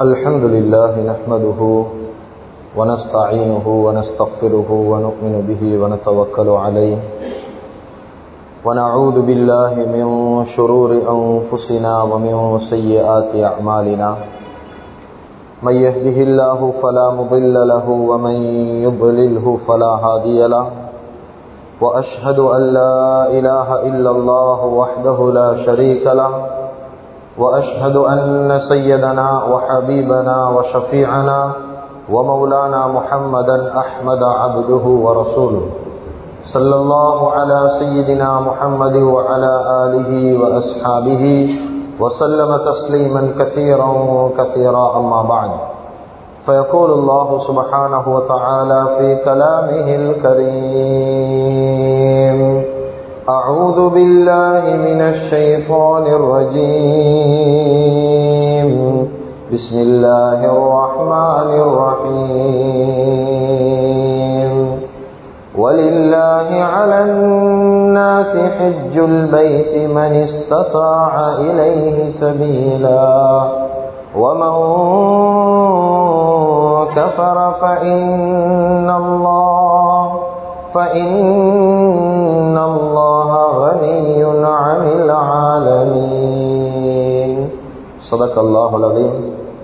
الحمد لله نحمده ونستعينه ونستغفره ونؤمن به ونتوكل عليه ونعوذ بالله من شرور أنفسنا ومن سيئات أعمالنا من يهده الله فلا مضل له ومن يضلله فلا هادي له وأشهد أن لا إله إلا الله وحده لا شريك له وأشهد أن سيدنا وحبيبنا وشفيعنا ومولانا محمدا أحمد عبده ورسوله صلى الله على سيدنا محمد وعلى آله وأصحابه وسلم تسليما كثيرا كثيرا أما بعد فيقول الله سبحانه وتعالى في كلامه الكريم أعوذ بالله من الشيطان الرجيم بسم الله الرحمن الرحيم ولله على الناس حج البيت من استطاع إليه سبيلا ومن كفر فإن الله فإن الله غني عن العالمين صدق الله العظيم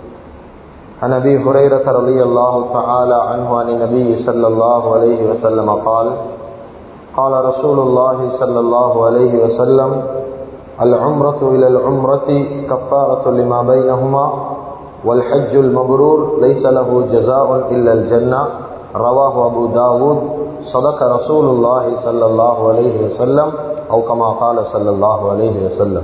عن ابي هريره رضي الله تعالى عنه عن النبي صلى الله عليه وسلم قال قال رسول الله صلى الله عليه وسلم العمرة إلى العمرة كفارة لما بينهما والحج المبرور ليس له جزاء إلا الجنة رواه أبو داود صدق رسول الله صلى الله عليه وسلم أو كما قال صلى الله عليه وسلم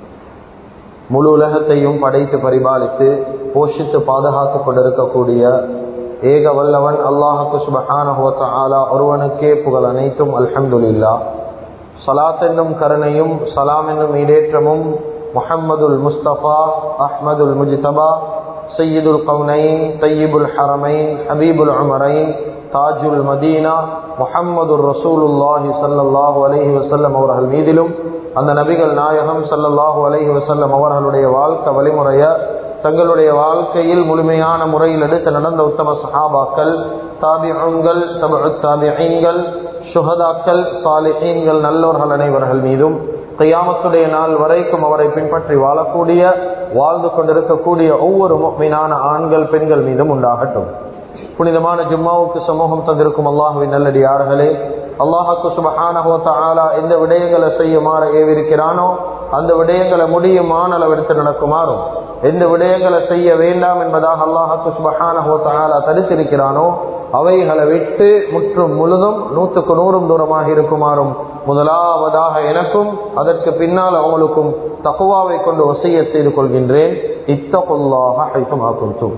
முழு உலகத்தையும் படைத்து பரிபாலித்து போஷித்து பாதுகாத்து கொண்டிருக்கக்கூடிய ஏக வல்லவன் அல்லாஹு சுபஹானா ஒருவனுக்கே புகழ் அனைத்தும் அல்ஹம்துல்லா சலாத் என்னும் கருணையும் சலாம் என்னும் இடேற்றமும் முஹம்மதுல் முஸ்தபா அஹ்மதுல் முஜ்தபா சையீதுல் கவுனைன் தையீபுல் ஹரமைன் ஹபீபுல் அமரைன் தாஜுல் மதீனா முஹம்மது ரசூலுல்லாஹி சல்லாஹூ அலஹி வசல்லம் அவர்கள் மீதிலும் அந்த நபிகள் நாயகம் சல்லல்லாஹு அலஹி வசல்லம் அவர்களுடைய வாழ்க்கை வழிமுறைய தங்களுடைய வாழ்க்கையில் முழுமையான முறையில் எடுத்து நடந்த உத்தம சஹாபாக்கள் தாபிகள் தாபிகள் சுகதாக்கள் சாலிஹீன்கள் நல்லவர்கள் அனைவர்கள் மீதும் கையாமத்துடைய நாள் வரைக்கும் அவரை பின்பற்றி வாழக்கூடிய வாழ்ந்து கொண்டிருக்கக்கூடிய ஒவ்வொரு மீனான ஆண்கள் பெண்கள் மீதும் உண்டாகட்டும் புனிதமான ஜும்மாவுக்கு சமூகம் தந்திருக்கும் அல்லாஹுவின் நல்லடியார்களே அல்லாஹாக்கு சுபஹானஹோத்தாலா எந்த விடயங்களை செய்யுமாறு ஏவிருக்கிறானோ அந்த விடயங்களை முடியுமான அளவெடுத்து நடக்குமாறும் எந்த விடயங்களை செய்ய வேண்டாம் என்பதாக அல்லாஹாக்கு சுபஹானஹோத்தாலா தடுத்திருக்கிறானோ அவைகளை விட்டு முற்றும் முழுதும் நூற்றுக்கு நூறும் தூரமாக இருக்குமாறும் முதலாவதாக எனக்கும் அதற்கு பின்னால் அவங்களுக்கும் தக்குவாவை கொண்டு வசிய செய்து கொள்கின்றேன் இத்தகுல்லாக ஐத்தமாக்கும் தூ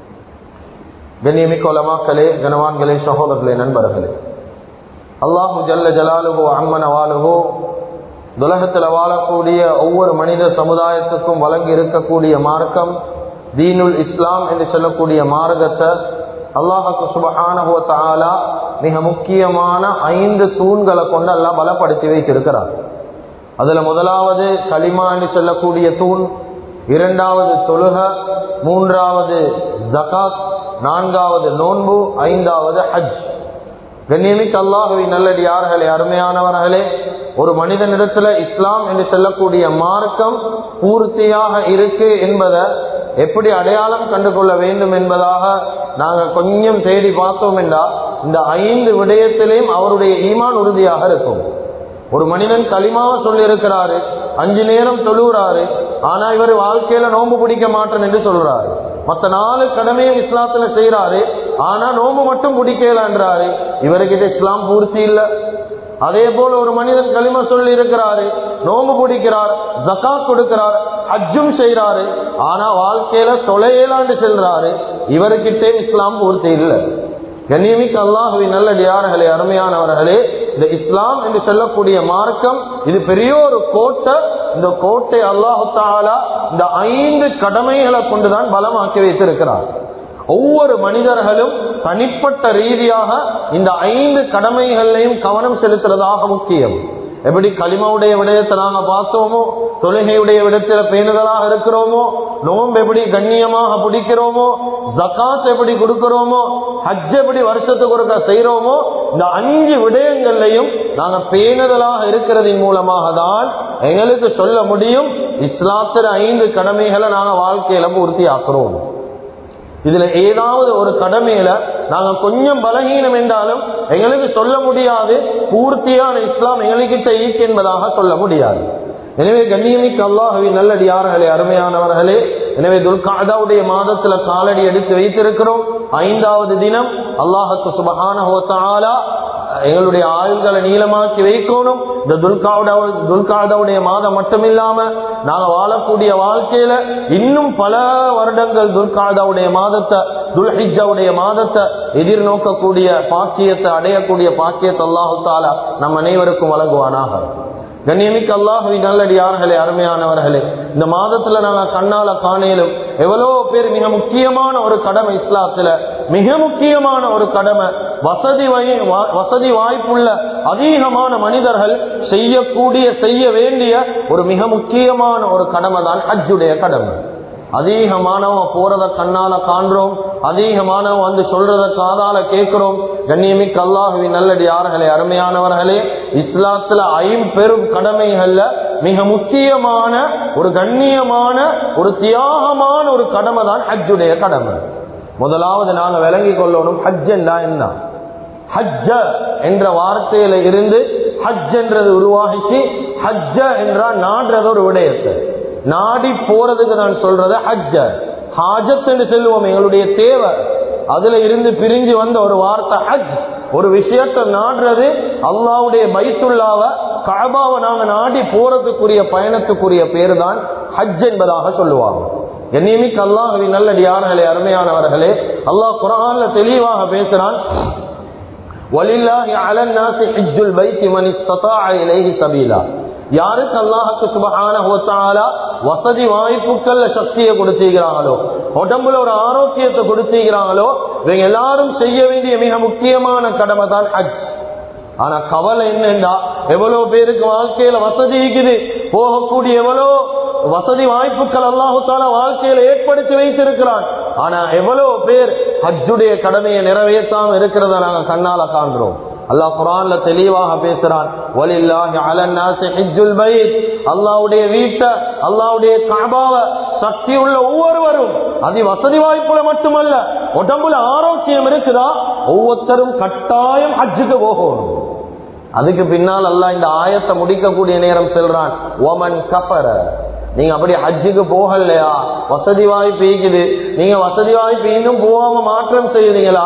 கண்ணியமிக்க உலமாக்களே கனவான்களே சகோதரர்களே நண்பர்களே அல்லாஹு ஜல்ல ஜலாலுகோ அம்மன வாழுகோ துலகத்தில் வாழக்கூடிய ஒவ்வொரு மனித சமுதாயத்துக்கும் வழங்கி இருக்கக்கூடிய மார்க்கம் தீனுல் இஸ்லாம் என்று சொல்லக்கூடிய மார்க்கத்தை அல்லாஹுக்கு சுபஹானஹோ தாலா மிக முக்கியமான ஐந்து தூண்களை கொண்டு எல்லாம் பலப்படுத்தி வைத்திருக்கிறார் அதுல முதலாவது களிமா என்று சொல்லக்கூடிய தூண் இரண்டாவது தொழுக மூன்றாவது ஜகாத் நான்காவது நோன்பு ஐந்தாவது ஹஜ் கண்ணியமிக்கு அல்லாஹுவை நல்லடியார்களே அருமையானவர்களே ஒரு மனிதனிடத்துல இஸ்லாம் என்று சொல்லக்கூடிய மார்க்கம் பூர்த்தியாக இருக்கு என்பதை எப்படி அடையாளம் கண்டு கொள்ள வேண்டும் என்பதாக நாங்கள் கொஞ்சம் தேடி பார்த்தோம் என்றால் இந்த ஐந்து விடயத்திலையும் அவருடைய ஈமான் உறுதியாக இருக்கும் ஒரு மனிதன் களிமாவ சொல்லி இருக்கிறாரு அஞ்சு நேரம் தொழுகிறாரு ஆனா இவர் வாழ்க்கையில நோம்பு பிடிக்க மாட்டேன் என்று சொல்றாரு மற்ற நாலு கடமையும் இஸ்லாத்துல செய்யறாரு ஆனா நோம்பு மட்டும் பிடிக்கலான்றாரு இவர்கிட்ட இஸ்லாம் பூர்த்தி இல்ல அதே போல ஒரு மனிதன் களிம சொல்லி இருக்கிறாரு நோம்பு பிடிக்கிறார் ஜக்காத் கொடுக்கிறார் ஹஜ்ஜும் செய்யறாரு ஆனா வாழ்க்கையில தொலையலாண்டு செல்றாரு இவர்கிட்டே இஸ்லாம் பூர்த்தி இல்லை கண்ணியமிக்க அல்லாஹுவின் நல்லடியார்களே அருமையானவர்களே இந்த இஸ்லாம் என்று சொல்லக்கூடிய மார்க்கம் இது பெரிய ஒரு கோட்டை இந்த கோட்டை அல்லாஹு தாலா இந்த ஐந்து கடமைகளை கொண்டுதான் பலமாக்கி வைத்திருக்கிறார் ஒவ்வொரு மனிதர்களும் தனிப்பட்ட ரீதியாக இந்த ஐந்து கடமைகளையும் கவனம் செலுத்துறதாக முக்கியம் எப்படி களிமாவுடைய விடயத்தை நாங்க பார்த்தோமோ தொழுகையுடைய விடத்துல பேணுதலாக இருக்கிறோமோ நோன்பு எப்படி கண்ணியமாக பிடிக்கிறோமோ ஜக்காத் எப்படி கொடுக்கிறோமோ ஹஜ் எப்படி வருஷத்துக்கு ஒருக்கா செய்யறோமோ இந்த அஞ்சு விடயங்கள்லையும் நாங்க பேணுதலாக இருக்கிறதின் மூலமாக தான் எங்களுக்கு சொல்ல முடியும் இஸ்லாத்திர ஐந்து கடமைகளை நாங்க வாழ்க்கையில பூர்த்தி ஆக்குறோம் இதுல ஏதாவது ஒரு கடமையில நாங்க கொஞ்சம் பலகீனம் என்றாலும் எங்களுக்கு சொல்ல முடியாது பூர்த்தியான இஸ்லாம் எங்களுக்கிட்ட ஈக்கு என்பதாக சொல்ல முடியாது எனவே கண்ணியமிக்கு அல்லாஹவி நல்லடியார்களே அருமையானவர்களே எனவே துல்காதாவுடைய மாதத்துல காலடி எடுத்து வைத்திருக்கிறோம் ஐந்தாவது தினம் அல்லாஹத்து சுபகான ஹோத்தாலா எங்களுடைய ஆயுள்களை நீளமாக்கி வைக்கணும் இந்த துல்காவுட துல்காதாவுடைய மாதம் மட்டும் இல்லாம நாங்க வாழக்கூடிய வாழ்க்கையில இன்னும் பல வருடங்கள் துல்காதாவுடைய மாதத்தை துல்ஹிஜாவுடைய மாதத்தை எதிர்நோக்கக்கூடிய பாக்கியத்தை அடையக்கூடிய பாக்கியத்தை அல்லாஹு தாலா நம் அனைவருக்கும் வழங்குவானாக கண்ணியமிக்கு அல்லாஹவி நல்லடியார்களே அருமையானவர்களே இந்த மாதத்துல நாங்க கண்ணால காணேலும் எவ்வளவு பேர் மிக முக்கியமான ஒரு கடமை இஸ்லாத்துல மிக முக்கியமான ஒரு கடமை வசதி வசதி வாய்ப்புள்ள அதிகமான மனிதர்கள் செய்யக்கூடிய செய்ய வேண்டிய ஒரு மிக முக்கியமான ஒரு கடமை தான் ஹஜ்ஜுடைய கடமை அதிகமானவன் போறத கண்ணால காண்றோம் அதிகமானவன் வந்து சொல்றத காதால கேட்கிறோம் கண்ணியமிக்கு அல்லாஹுவி நல்லடி யார்களே அருமையானவர்களே இஸ்லாத்துல ஐம்பெரும் கடமைகள்ல மிக முக்கியமான ஒரு கண்ணியமான ஒரு தியாகமான ஒரு கடமை தான் ஹஜ்ஜுடைய கடமை முதலாவது நாங்க விளங்கி கொள்ளணும் ஹஜ் என்றா என்ன ஹஜ்ஜ என்ற வார்த்தையில இருந்து ஹஜ் என்றது உருவாகிச்சு ஹஜ்ஜ என்றால் நாடுறது ஒரு விடயத்தை நாடி போறதுக்கு நான் சொல்றது ஹஜ்ஜ ஹாஜத் என்று செல்வோம் எங்களுடைய தேவை அதுல இருந்து பிரிஞ்சு வந்த ஒரு வார்த்தை ஹஜ் ஒரு விஷயத்தை நாடுறது அல்லாவுடைய பைத்துள்ளாவ கபாவை நாங்க நாடி போறதுக்குரிய பயணத்துக்குரிய பேரு தான் ஹஜ் என்பதாக சொல்லுவாங்க என்னையுமிக்கு அல்லாஹவி நல்லடியார்களே அருமையானவர்களே அல்லாஹ் குரான்ல தெளிவாக பேசுறான் வலில்லாஹி அலன் நாசி ஹஜ்ஜுல் பைத்தி மன் இஸ்ததாஅ இலைஹி சபீலா யாருக்கு அல்லாஹுக்கு சுபஹான ஹோத்தாலா வசதி வாய்ப்புகள்ல சக்தியை கொடுத்திருக்கிறாங்களோ உடம்புல ஒரு ஆரோக்கியத்தை கொடுத்திருக்கிறாங்களோ இவங்க எல்லாரும் செய்ய வேண்டிய மிக முக்கியமான கடமை தான் ஹஜ் ஆனா கவலை என்னண்டா எவ்வளவு பேருக்கு வாழ்க்கையில வசதி இருக்குது போகக்கூடிய எவ்வளோ வசதி வாய்ப்புகள் அல்லாஹால வாழ்க்கையில ஏற்படுத்தி வைத்திருக்கிறான் ஆனா எவ்வளவு பேர் ஹஜ்ஜுடைய கடமையை நிறைவேற்றாம இருக்கிறத நாங்க கண்ணால காண்றோம் அல்லாஹ் குரான்ல தெளிவாக பேசுறான் அல்லாவுடைய வீட்டை அல்லாவுடைய காபாவ சக்தி உள்ள ஒவ்வொருவரும் அதி வசதி வாய்ப்புல மட்டுமல்ல உடம்புல ஆரோக்கியம் இருக்குதா ஒவ்வொருத்தரும் கட்டாயம் ஹஜ்ஜுக்கு போகணும் அதுக்கு பின்னால் அல்லாஹ் இந்த ஆயத்தை முடிக்கக்கூடிய நேரம் செல்றான் ஓமன் கபர நீங்க அப்படி ஹஜ்ஜுக்கு போகலையா வசதி வாய்ப்பு இருக்குது நீங்க வசதி வாய்ப்பு இன்னும் போகாம மாற்றம் செய்யுறீங்களா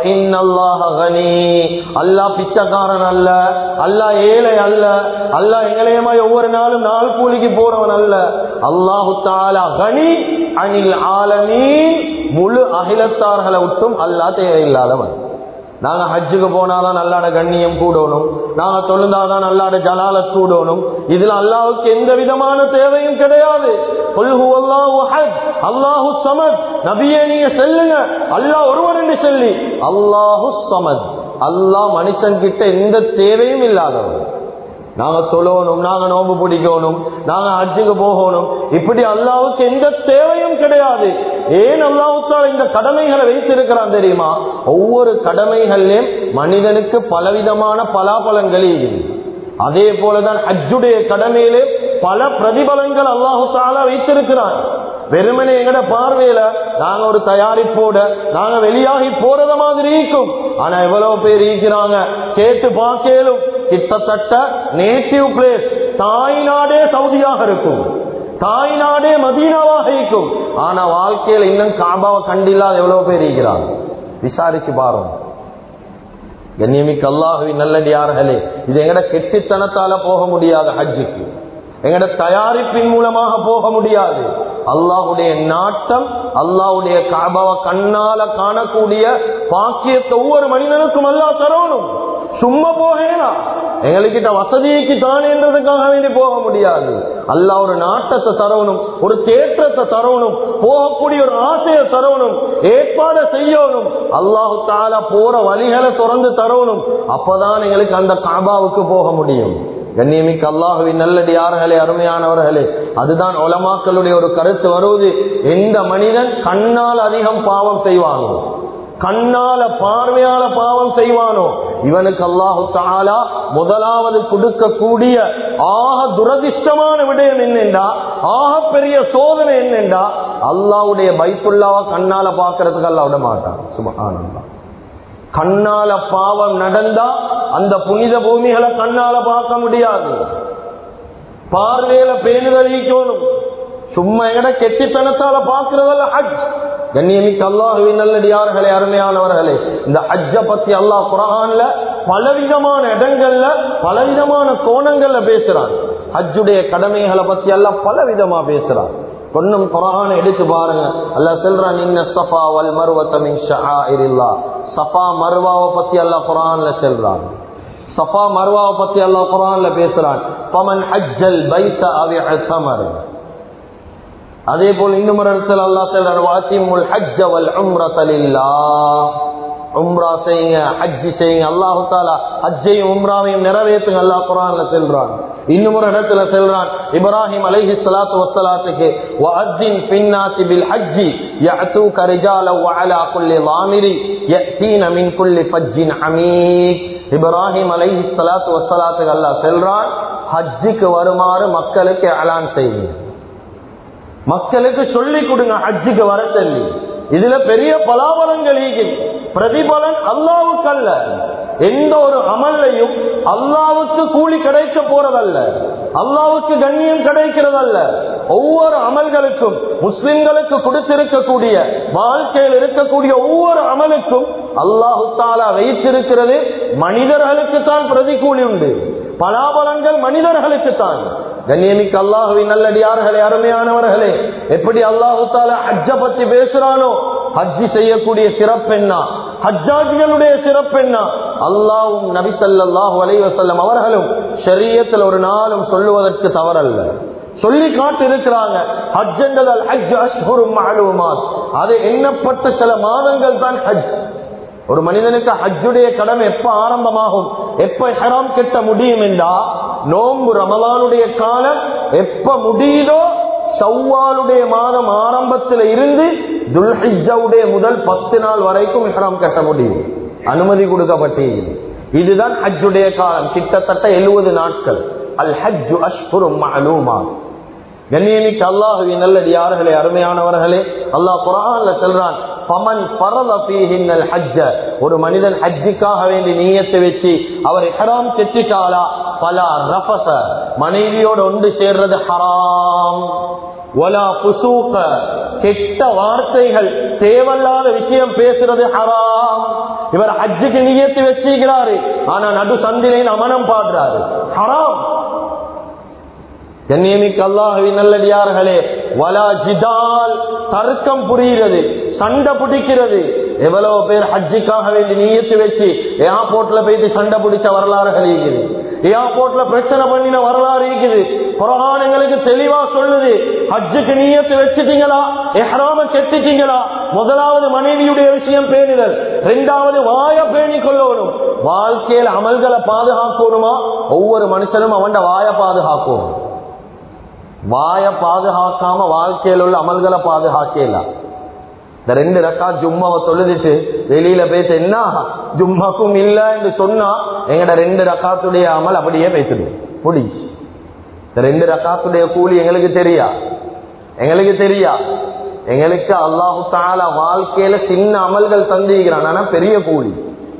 அல்லா பிச்சைக்காரன் அல்ல அல்லா ஏழை அல்ல அல்லா எங்களையமா ஒவ்வொரு நாளும் நாள் கூலிக்கு போறவன் அல்ல அல்லாஹு தாலா கனி அனில் ஆலமீன் முழு அகிலத்தார்களை விட்டும் அல்லா தேவையில்லாதவன் நாங்க ஹஜ்ஜுக்கு போனாதான் நல்லாட கண்ணியம் கூடணும் நாங்க தொழுந்தாதான் நல்லாட ஜலாலத் கூடணும் இதுல அல்லாவுக்கு எந்த விதமான தேவையும் கிடையாது அல்லாஹு சமத் நபியே நீங்க செல்லுங்க அல்லாஹ் ஒருவர் என்று சொல்லி அல்லாஹு சமத் அல்லாஹ் மனுஷன் கிட்ட எந்த தேவையும் இல்லாதவர் நாங்க தொழணும் நாங்க நோம்பு பிடிக்கணும் நாங்க ஹஜ்ஜுக்கு போகணும் இப்படி அல்லாவுக்கு எந்த தேவையும் கிடையாது ஏன் அல்லாவுக்கால் இந்த கடமைகளை வைத்திருக்கிறான் தெரியுமா ஒவ்வொரு கடமைகள்லயும் மனிதனுக்கு பலவிதமான பலாபலங்கள் அதே போலதான் ஹஜ்ஜுடைய கடமையிலே பல பிரதிபலங்கள் அல்லாஹு தாலா வைத்திருக்கிறான் வெறுமனே எங்கட பார்வையில நாங்க ஒரு தயாரிப்போட நாங்க வெளியாகி போறத மாதிரி இருக்கும் ஆனா எவ்வளவு பேர் இருக்கிறாங்க கேட்டு பார்க்கலும் கிட்டத்தட்ட நேட்டிவ் பிளேஸ் தாய் நாடே சவுதியாக இருக்கும் தாய் நாடே மதீனாவாக இருக்கும் ஆனா வாழ்க்கையில இன்னும் காபாவை கண்டில்லாத எவ்வளவு பேர் இருக்கிறாங்க விசாரிச்சு பாருங்க கண்ணியமிக்கு அல்லாஹுவி நல்லடியார்களே இது எங்கட கெட்டித்தனத்தால போக முடியாது ஹஜ்ஜுக்கு எங்கட தயாரிப்பின் மூலமாக போக முடியாது அல்லாஹுடைய நாட்டம் அல்லாஹுடைய காபாவை கண்ணால காணக்கூடிய பாக்கியத்தை ஒவ்வொரு மனிதனுக்கும் அல்லாஹ் தரணும் சும்மா போகலாம் எங்களுக்கிட்ட வசதிக்கு தானேன்றதுக்காக வேண்டி போக முடியாது அல்ல ஒரு நாட்டத்தை தரவணும் ஒரு தேற்றத்தை தரவணும் போகக்கூடிய ஒரு ஆசையை தரவணும் ஏற்பாடு செய்யணும் அல்லாஹு தாலா போற வழிகளை திறந்து தரவணும் அப்பதான் எங்களுக்கு அந்த காபாவுக்கு போக முடியும் கண்ணியமிக்க அல்லாஹுவின் நல்லடியார்களே அருமையானவர்களே அதுதான் உலமாக்களுடைய ஒரு கருத்து வருவது எந்த மனிதன் கண்ணால் அதிகம் பாவம் செய்வானோ கண்ணால பார்வையால பாவம் செய்வானோ இவனுக்கு அல்லாஹு தாலா முதலாவது கொடுக்கக்கூடிய ஆக துரதிஷ்டமான விடயம் என்னென்றா ஆக பெரிய சோதனை என்னென்றா அல்லாவுடைய பைத்துள்ளாவ கண்ணால பாக்குறதுக்கு அல்ல விட மாட்டான் சுபகானந்தா கண்ணால பாவம் நடந்தா அந்த புனித பூமிகளை கண்ணால பார்க்க முடியாது பார்வையில பேணுதல் ஈக்கணும் சும்மா எங்கட கெட்டித்தனத்தால பாக்குறதல்ல ஹஜ் கண்ணியமிக்க அல்லாஹுவின் நல்லடியார்களே அருமையானவர்களே இந்த ஹஜ்ஜ பத்தி அல்லாஹ் குரான்ல பலவிதமான இடங்கள்ல பலவிதமான கோணங்கள்ல பேசுறான் ஹஜ்ஜுடைய கடமைகளை பத்தி எல்லாம் பலவிதமா பேசுறான் கொஞ்சம் குரான எடுத்து பாருங்க அல்ல சொல்றான் இன்ன சஃபா வல் மருவத்தமின் ஷஆஇரில்லா சஃபா மர்வாவை பத்தி அல்லாஹ் குரான்ல சொல்றான் சஃபா மர்வாவை பத்தி அல்லாஹ் குரான்ல பேசுறான் பமன் ஹஜ்ஜல் பைத்த அவி அசமர் அதே போல் இன்னும் ஒரு இடத்துல அல்லா சொல்றான் வாசிமுல் ஹஜ்ஜ வல் உம்ரத லில்லாஹ் உம்ரா செய்யுங்க ஹஜ் செய்யுங்க அல்லாஹு தாலா ஹஜ்ஜையும் உம்ராவையும் நிறைவேற்றுங்க அல்லாஹ் குரான்ல சொல்றான் இன்னும் ஒரு இடத்துல சொல்றான் இப்ராஹிம் அலைஹி ஸலாத்து வஸ்ஸலாத்துக்கு வஅத்தின் பின்னாசி பில் ஹஜ்ஜி யஅதூக ரிஜால வஅலா குல்லி ضامرி يأتين من كل فج عميق இப்ராஹிம் அலைஹி ஸலாத்து வஸ்ஸலாத்துக்கு அல்லாஹ் சொல்றான் ஹஜ்ஜுக்கு வருமாறு மக்களுக்கு அலான் செய்யுங்க மக்களுக்கு சொல்லிக் கொடுங்க ஹஜ்ஜுக்கு வர சொல்லி இதுல பெரிய பலாபலங்கள் ஈகின் பிரதிபலன் அல்லாவுக்கு அல்ல எந்த ஒரு அமல்லையும் அல்லாவுக்கு கூலி கிடைக்க போறதல்ல அல்லாவுக்கு கண்ணியம் கிடைக்கிறதல்ல ஒவ்வொரு அமல்களுக்கும் முஸ்லிம்களுக்கு கொடுத்திருக்கக்கூடிய வாழ்க்கையில் இருக்கக்கூடிய ஒவ்வொரு அமலுக்கும் அல்லாஹு தாலா வைத்திருக்கிறது மனிதர்களுக்கு தான் பிரதிகூலி உண்டு பலாபலங்கள் மனிதர்களுக்கு தான் கண்ணியமிக்கு அல்லாஹுவின் நல்லடியார்களே அருமையானவர்களே எப்படி அல்லாஹு தாலா ஹஜ்ஜ பத்தி பேசுறானோ ஹஜ்ஜி செய்யக்கூடிய சிறப்பு என்ன ஹஜ்ஜாஜிகளுடைய சிறப்பு என்ன அல்லாவும் நபி சல்லாஹு அலைவசல்லம் அவர்களும் ஷரியத்தில் ஒரு நாளும் சொல்லுவதற்கு தவறல்ல சொல்லி காட்டு இருக்கிறாங்க ஹஜ் என்றதால் ஹஜ் அஷ்ஹுரும் மாலுமாத் அது எண்ணப்பட்ட சில மாதங்கள் தான் ஹஜ் ஒரு மனிதனுக்கு ஹஜ்ஜுடைய கடமை எப்ப ஆரம்பமாகும் எப்ப ஹராம் கெட்ட முடியும் என்றா நோம்பு ரமலானுடைய காலம் எப்ப முடியுதோ சவ்வாலுடைய மாதம் ஆரம்பத்தில் இருந்து துல்ஹிஜவுடைய முதல் பத்து நாள் வரைக்கும் இஹ்ராம் கட்ட முடியும் அனுமதி கொடுக்கப்பட்டீங்க இதுதான் ஹஜ்ஜுடைய காலம் கிட்டத்தட்ட எழுபது நாட்கள் அல் ஹஜ்ஜு அஷ்புரும் மஅலூமா கண்ணியமிக்கு அல்லாஹுவின் நல்லடியார்களே அருமையானவர்களே அல்லாஹ் குரான்ல சொல்றான் பமன் பரத பீஹின்னல் ஹஜ்ஜ ஒரு மனிதன் ஹஜ்ஜுக்காக வேண்டி நீயத்தை வச்சு அவர் ஹராம் கெட்டிட்டாலா பல ரஃபச மனைவியோட ஒன்று சேர்றது ஹராம் ஒலா புசூக்க கெட்ட வார்த்தைகள் தேவையில்லாத விஷயம் பேசுறது ஹராம் இவர் ஹஜ்ஜுக்கு நீயத்து வச்சுக்கிறாரு ஆனா நடு சந்திலை அமனம் பாடுறாரு ஹராம் கண்ணியமிக்க அல்லாஹுவின் நல்லடியார்களே வலா ஜிதால் தர்க்கம் புரிகிறது சண்டை பிடிக்கிறது எவ்வளவு பேர் ஹஜ்ஜுக்காக வேண்டி நீயத்து வச்சு ஏர்போர்ட்ல போயிட்டு சண்டை பிடிச்ச வரலாறுகள் இருக்குது ஏர்போர்ட்ல பிரச்சனை பண்ணின வரலாறு இருக்குது புராணங்களுக்கு தெளிவா சொல்லுது ஹஜ்ஜுக்கு நீயத்து வச்சுட்டீங்களா எஹ்ராம கெட்டுட்டீங்களா முதலாவது மனைவியுடைய விஷயம் பேணுதல் இரண்டாவது வாய பேணி கொள்ளணும் வாழ்க்கையில அமல்களை பாதுகாக்கணுமா ஒவ்வொரு மனுஷனும் அவன் வாய பாதுகாக்கணும் வாய பாதுகாக்காம வாழ்க்கையில் உள்ள அமல்களை பாதுகாக்கலாம் இந்த ரெண்டு ரக்கா ஜும்மாவை தொழுதுட்டு வெளியில பேச என்ன ஜும்மாக்கும் இல்ல என்று சொன்னா எங்கட ரெண்டு ரக்காத்துடைய அமல் அப்படியே பேசிடும் முடி இந்த ரெண்டு ரக்காத்துடைய கூலி எங்களுக்கு தெரியா எங்களுக்கு தெரியா எங்களுக்கு அல்லாஹு தாலா வாழ்க்கையில சின்ன அமல்கள் தந்திருக்கிறான் ஆனா பெரிய கூலி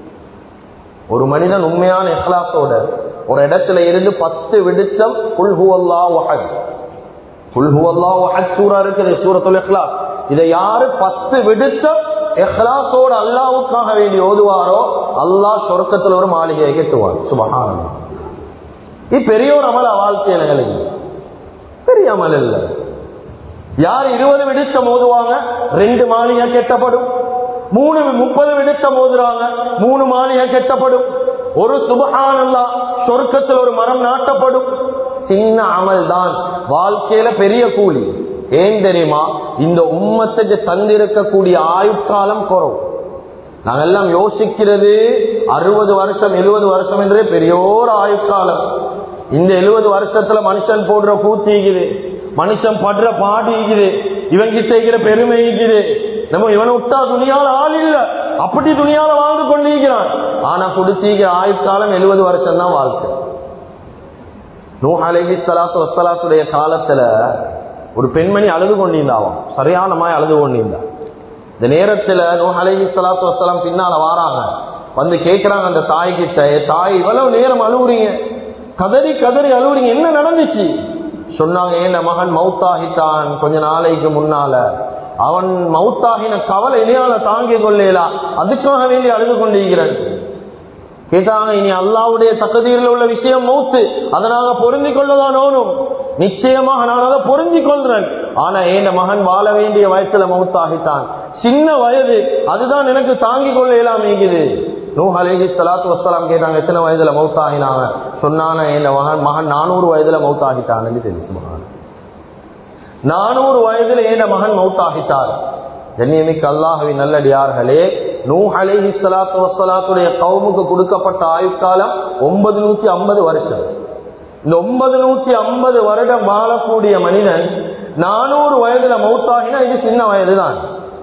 ஒரு மனிதன் உண்மையான இஹ்லாசோட ஒரு இடத்துல இருந்து பத்து விடுத்தம் புல்ஹு அல்லா வஹத் புல்ஹு அல்லா வஹத் சூரா இருக்குது சூரத்துல் இஹ்லாஸ் இதை யாரு பத்து விடுத்தம் இஹ்லாசோட அல்லாவுக்காக வேண்டி ஓதுவாரோ அல்லாஹ் சொர்க்கத்துல ஒரு மாளிகையை கெட்டுவார் சுபகான இது பெரிய ஒரு அமல வாழ்க்கையில எங்களுக்கு பெரிய அமல் இல்ல யார் இருபது விடுத்தம் ஓதுவாங்க ரெண்டு மாளிகை கெட்டப்படும் மூணு முப்பது விடுத்தம் ஓதுறாங்க மூணு மாளிகை கெட்டப்படும் ஒரு சுபகானல்லா சொர்க்கத்தில் ஒரு மரம் நாட்டப்படும் சின்ன அமல் தான் வாழ்க்கையில பெரிய கூலி ஏன் தெரியுமா இந்த உம்மத்துக்கு தந்திருக்கக்கூடிய ஆயுட்காலம் குறவு நாங்கெல்லாம் யோசிக்கிறது அறுபது வருஷம் எழுபது வருஷம் என்றே பெரியோர் ஆயுட்காலம் இந்த எழுபது வருஷத்துல மனுஷன் போடுற கூத்து ஈக்குது மனுஷன் படுற பாடு ஈக்குது இவன் கிட்ட இருக்கிற பெருமை ஈக்குது நம்ம இவனை விட்டா துணியால ஆள் இல்ல அப்படி துணியால வாழ்ந்து கொண்டிருக்கிறான் ஆனா கொடுத்தீங்க ஆயுட்காலம் எழுபது வருஷம் தான் வாழ்க்கை நூ அலைஹி சலாத்து வசலாத்துடைய காலத்துல ஒரு பெண்மணி அழுது கொண்டிருந்தாவும் சரியான மாதிரி அழுது கொண்டிருந்தா இந்த நேரத்துல நூ அலைஹி சலாத்து வசலாம் பின்னால வாராங்க வந்து கேட்கிறாங்க அந்த தாய் கிட்ட "ஏ தாய் இவ்வளவு நேரம் அழுவுறீங்க கதறி கதறி அழுவுறீங்க என்ன நடந்துச்சு சொன்னாங்க ஏன் மகன் மௌத்தாகிட்டான் கொஞ்ச நாளைக்கு முன்னால அவன் மௌத்தாகின கவலை இணையால தாங்கிக் கொள்ளலாம் அதுக்காக வேண்டி அழுது கொண்டிருக்கிறேன் கேட்டாங்க இனி அல்லாவுடைய தகுதியில் உள்ள விஷயம் மௌத்து அதனால பொருந்திக் கொள்ளதான் ஓனும் நிச்சயமாக நான் அதை பொருந்திக் கொள்றேன் ஆனா என் மகன் வாழ வேண்டிய வயசுல மௌத்தாகிட்டான் சின்ன வயது அதுதான் எனக்கு தாங்கிக் கொள்ள இயலாமீங்குது நூ அலேஹி சலாத்து வசலாம் கேட்டாங்க எத்தனை வயதுல மௌத்தாகினாங்க சொன்னான என் மகன் மகன் நானூறு வயதுல மௌத்தாகிட்டான்னு தெரிஞ்சு மகன் நானூறு வயதுல என் மகன் மௌத்தாகிட்டார் கண்ணியமிக்க அல்லாஹுவின் நல்லடியார்களே நூ அலைஹி சலாத்து வசலாத்துடைய கவுமுக்கு கொடுக்கப்பட்ட ஆயுட்காலம் ஒன்பது நூத்தி ஐம்பது வருஷம் இந்த ஒன்பது நூத்தி ஐம்பது வருடம் வாழக்கூடிய மனிதன் நானூறு வயதுல மௌத்தாகினா இது சின்ன வயதுதான்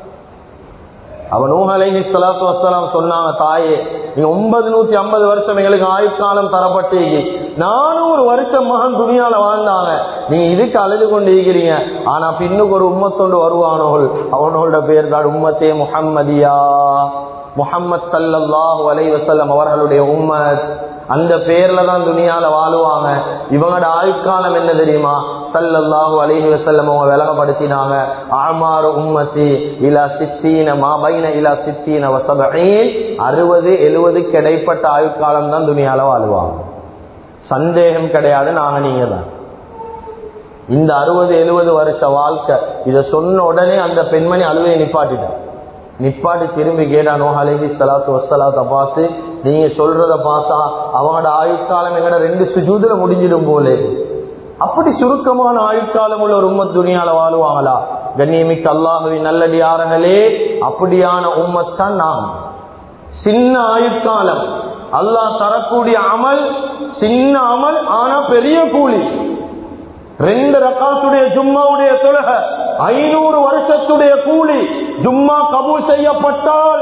அவன் நூஹ் அலைஹி ஸலாத்து வஸ்ஸலாம் சொன்னாங்க தாயே நீங்க ஒன்பது நூத்தி ஐம்பது வருஷம் எங்களுக்கு ஆயுட்காலம் தரப்பட்டீங்க நானூறு வருஷம் மகன் துணியால வாழ்ந்தாங்க நீங்க இதுக்கு அழுது கொண்டு இருக்கிறீங்க ஆனா பின்னுக்கு ஒரு உம்மத்தொண்டு வருவானோள் அவனோட பேர் தான் உம்மத்தே முஹம்மதியா முஹம்மத் சல்லல்லாஹு அலைஹி வஸல்லம் அவர்களுடைய உம்மத் அந்த பேர்ல தான் துணியால வாழுவாங்க இவங்களோட ஆயுட்காலம் என்ன தெரியுமா சல்லல்லாஹு அலைஹி வஸல்லம் அவங்க விளங்கப்படுத்தினாங்க ஆமாறு உம்மத்தி இலா சித்தீன மாபைன இலா சித்தீன வசபீன் அறுபது எழுபது கிடைப்பட்ட ஆயுட்காலம் தான் துணியால வாழுவாங்க சந்தேகம் கிடையாது நாங்க நீங்க தான் இந்த அறுபது எழுபது வருஷ வாழ்க்கை இத சொன்ன உடனே அந்த பெண்மணி அழுவையை நிப்பாட்டிட்டான் நிப்பாட்டி திரும்பி கேட்டானோ அலைஹி சலாத்து வசலாத்த பார்த்து நீங்க சொல்றத பார்த்தா அவனோட ஆயுட்காலம் எங்கட ரெண்டு சுஜூதுல முடிஞ்சிடும் போலே அப்படி சுருக்கமான ஆயுட்காலம் உள்ள ஒரு உம்மத் துணியால வாழுவாங்களா கண்ணியமிக்க அல்லாஹுவின் நல்லடியாரங்களே அப்படியான உம்மத் தான் நாம் சின்ன ஆயுட்காலம் அல்லாஹ் தரக்கூடிய அமல் சின்ன அமல் ஆனா பெரிய கூலி ரெண்டு ரக்காத்துடைய ஜும்மாவுடைய தொழுக ஐநூறு வருஷத்துடைய கூலி ஜும்மா கபூல் செய்யப்பட்டால்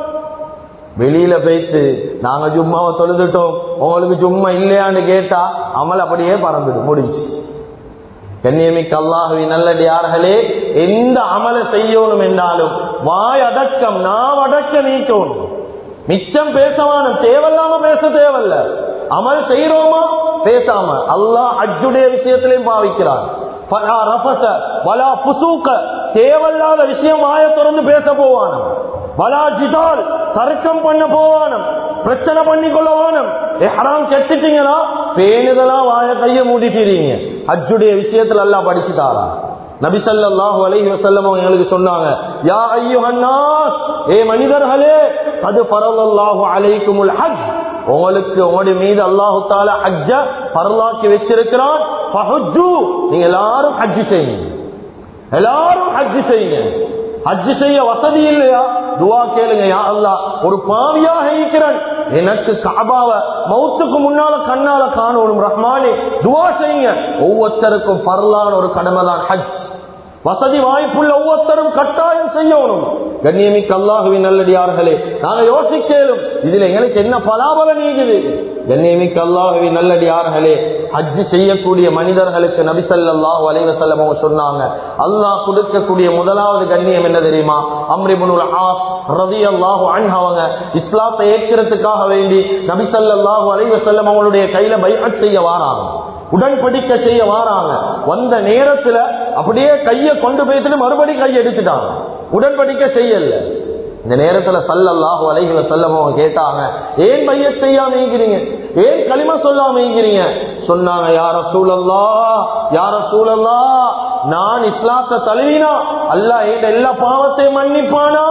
வெளியில போயிட்டு நாங்க ஜும்மாவை தொழுதுட்டோம் உங்களுக்கு ஜும்மா இல்லையான்னு கேட்டா அமல் அப்படியே பறந்துடும் முடிஞ்சு கண்ணியமிக்க அல்லாஹுவி நல்லடியார்களே எந்த அமலை செய்யணும் என்றாலும் வாய் அடக்கம் நாம் அடக்க நீக்கணும் மிச்சம் பேசவான தேவையில்லாம பேச தேவையில்ல அமல் செய்யறோமா பேசாம அல்லாஹ் அஜுடைய விஷயத்திலையும் பாவிக்கிறான் ஃபலா ரஃபஸ வலா புசூக்க தேவையில்லாத விஷயம் வாய திறந்து பேச போவானம் வலா ஜிதால் தர்க்கம் பண்ண போவானம் பிரச்சனை பண்ணி கொள்ளவானம் ஹராம் கெட்டுட்டீங்களா பேணுதலா வாய கைய மூடிட்டீங்க அஜுடைய விஷயத்துல எல்லாம் படிச்சுட்டாரா நபி ஸல்லல்லாஹு அலைஹி வஸல்லம் அவங்க எங்களுக்கு சொன்னாங்க யா அய்யுஹன்னாஸ் ஏ மனிதர்களே அது ஃபரலல்லாஹு அலைக்குமுல் ஹஜ் உங்களுக்கு உங்களுடைய மீது அல்லாஹு தாலா ஹஜ்ஜ பரலாக்கி வச்சிருக்கிறான் ஃபஹஜ்ஜு நீங்க எல்லாரும் ஹஜ் செய்யுங்க எல்லாரும் ஹஜ் செய்யுங்க ஹஜ் செய்ய வசதி இல்லையா துவா கேளுங்க யா அல்லாஹ் ஒரு பாவியாக இருக்கிறேன் எனக்கு காபாவ மௌத்துக்கு முன்னால கண்ணால காணணும் ரஹ்மானே துவா செய்யுங்க ஒவ்வொருத்தருக்கும் பரலான ஒரு கடமை தான் ஹஜ் வசதி வாய்ப்புள்ள ஒவ்வொருத்தரும் கட்டாயம் செய்யணும் கண்ணியமிக்க அல்லாஹுவின் நல்லடியார்களே நாங்க யோசிக்கலும் இதுல எங்களுக்கு என்ன பலாபலம் நீங்குது கண்ணியமிக்க அல்லாஹுவின் நல்லடியார்களே ஹஜ் செய்யக்கூடிய மனிதர்களுக்கு நபிசல்லாஹு அலைவசல்லம் அவங்க சொன்னாங்க அல்லாஹ் கொடுக்கக்கூடிய முதலாவது கண்ணியம் என்ன தெரியுமா அம்ரிபுனுல் ஆஸ் ரதி அல்லாஹு அவங்க இஸ்லாத்தை ஏற்கிறதுக்காக வேண்டி நபிசல்லாஹு அலைவசல்லம் அவங்களுடைய கையில பைஅத் செய்ய வாராங்க உடன்படிக்க செய்ய வாராங்க வந்த நேரத்துல அப்படியே கைய கொண்டு போயிட்டு மறுபடி கையை எடுத்துட்டாங்க உடன்படிக்க செய்யல இந்த நேரத்துல சல்லல்லாஹு அலைஹி வஸல்லம் அவங்க கேட்டாங்க ஏன் பைய செய்யாம ஈங்கிறீங்க ஏன் களிமா சொல்லாம ஈங்கிறீங்க சொன்னாங்க யார சூழல்லா யார சூழல்லா நான் இஸ்லாத்தை தழுவினா அல்லாஹ் ஏன் எல்லா பாவத்தையும் மன்னிப்பானா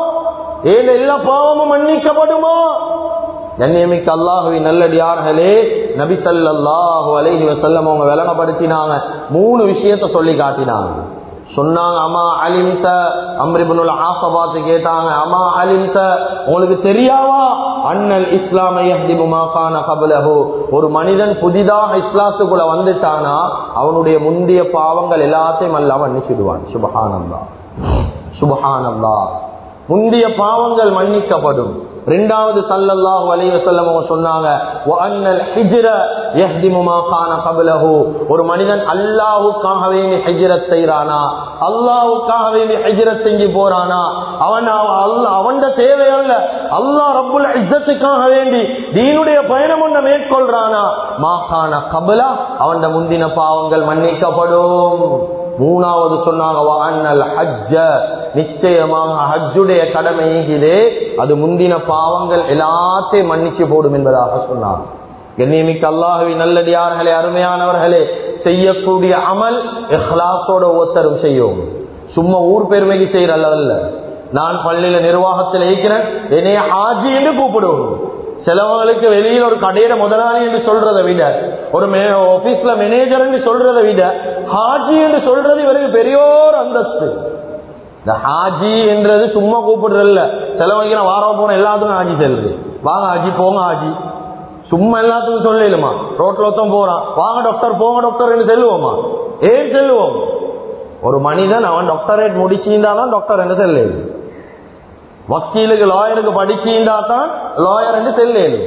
ஏன் எல்லா பாவமும் மன்னிக்கப்படுமா கண்ணியமிக்க அல்லாஹுவி நல்லடியார்களே நபி சல்லாஹு அலைஹி வசல்லம் அவங்க விளங்கப்படுத்தினாங்க மூணு விஷயத்த சொல்லி காட்டினாங்க சொன்னாங்க அம்மா அலிம்த அம்ரிபுனுல் ஆசபாத்து கேட்டாங்க அம்மா அலிம்த உங்களுக்கு தெரியாவா அண்ணல் இஸ்லாமையான கபலஹோ ஒரு மனிதன் புதிதாக இஸ்லாத்துக்குள்ள வந்துட்டானா அவனுடைய முந்தைய பாவங்கள் எல்லாத்தையும் அல்ல மன்னிச்சிடுவான் சுபஹானந்தா சுபஹானந்தா முந்தைய பாவங்கள் மன்னிக்கப்படும் ரெண்டாவது சல்லல்லாஹு அலைஹி வஸல்லம் அவங்க சொன்னாங்க வஅன்னல் ஹிஜ்ர யஹ்திமு மா கான கப்லஹு ஒரு மனிதன் அல்லாஹ்வுக்காக வேண்டி ஹிஜ்ரத் செய்றானா அல்லாஹ்வுக்காக வேண்டி ஹிஜ்ரத் செஞ்சு போறானா அவன் அல்லாஹ் அவன்ட தேவை அல்ல அல்லாஹ் ரப்புல் இஸ்ஸத்துக்காக வேண்டி தீனுடைய பயணம் ஒன்றை மேற்கொள்றானா மா கான கப்லா அவன்ட முந்தின பாவங்கள் மன்னிக்கப்படும் மூணாவது சொன்னாங்க வஅன்னல் ஹஜ்ஜ நிச்சயமாக ஹஜ்ஜுடைய கடமை இது அது முந்தின பாவங்கள் எல்லாத்தையும் மன்னிச்சு போடும் என்பதாக சொன்னார் கண்ணியமிக்க அல்லாஹுவி நல்லடியார்களே அருமையானவர்களே செய்யக்கூடிய அமல் இஹ்லாசோட ஒருத்தரும் செய்யும் சும்மா ஊர் பெருமைக்கு செய்யற அல்லவல்ல நான் பள்ளியில நிர்வாகத்தில் இருக்கிறேன் என்னைய ஆஜி என்று கூப்பிடுவோம் சிலவங்களுக்கு வெளியில் ஒரு கடையில முதலாளி என்று சொல்றதை விட ஒரு ஆபீஸ்ல மேனேஜர் என்று சொல்றதை விட ஹாஜி என்று சொல்றது இவருக்கு பெரியோர் அந்தஸ்து இந்த ஹாஜி என்றது சும்மா கூப்பிடுறதில்ல சிலவங்க வாரம் போன எல்லாத்துக்கும் ஹாஜி செல்லுது வாங்க ஹாஜி போங்க ஹாஜி சும்மா எல்லாத்துக்கும் சொல்லலுமா ரோட்ல ஒருத்தன் போறான் வாங்க டாக்டர் போங்க டாக்டர் என்று செல்லுவோமா ஏன் செல்லுவோம் ஒரு மனிதன் அவன் டாக்டரேட் முடிச்சிருந்தாதான் டாக்டர் என்று செல்லுது வக்கீலுக்கு லாயருக்கு படிச்சிருந்தா தான் லாயர் என்று செல்லேலும்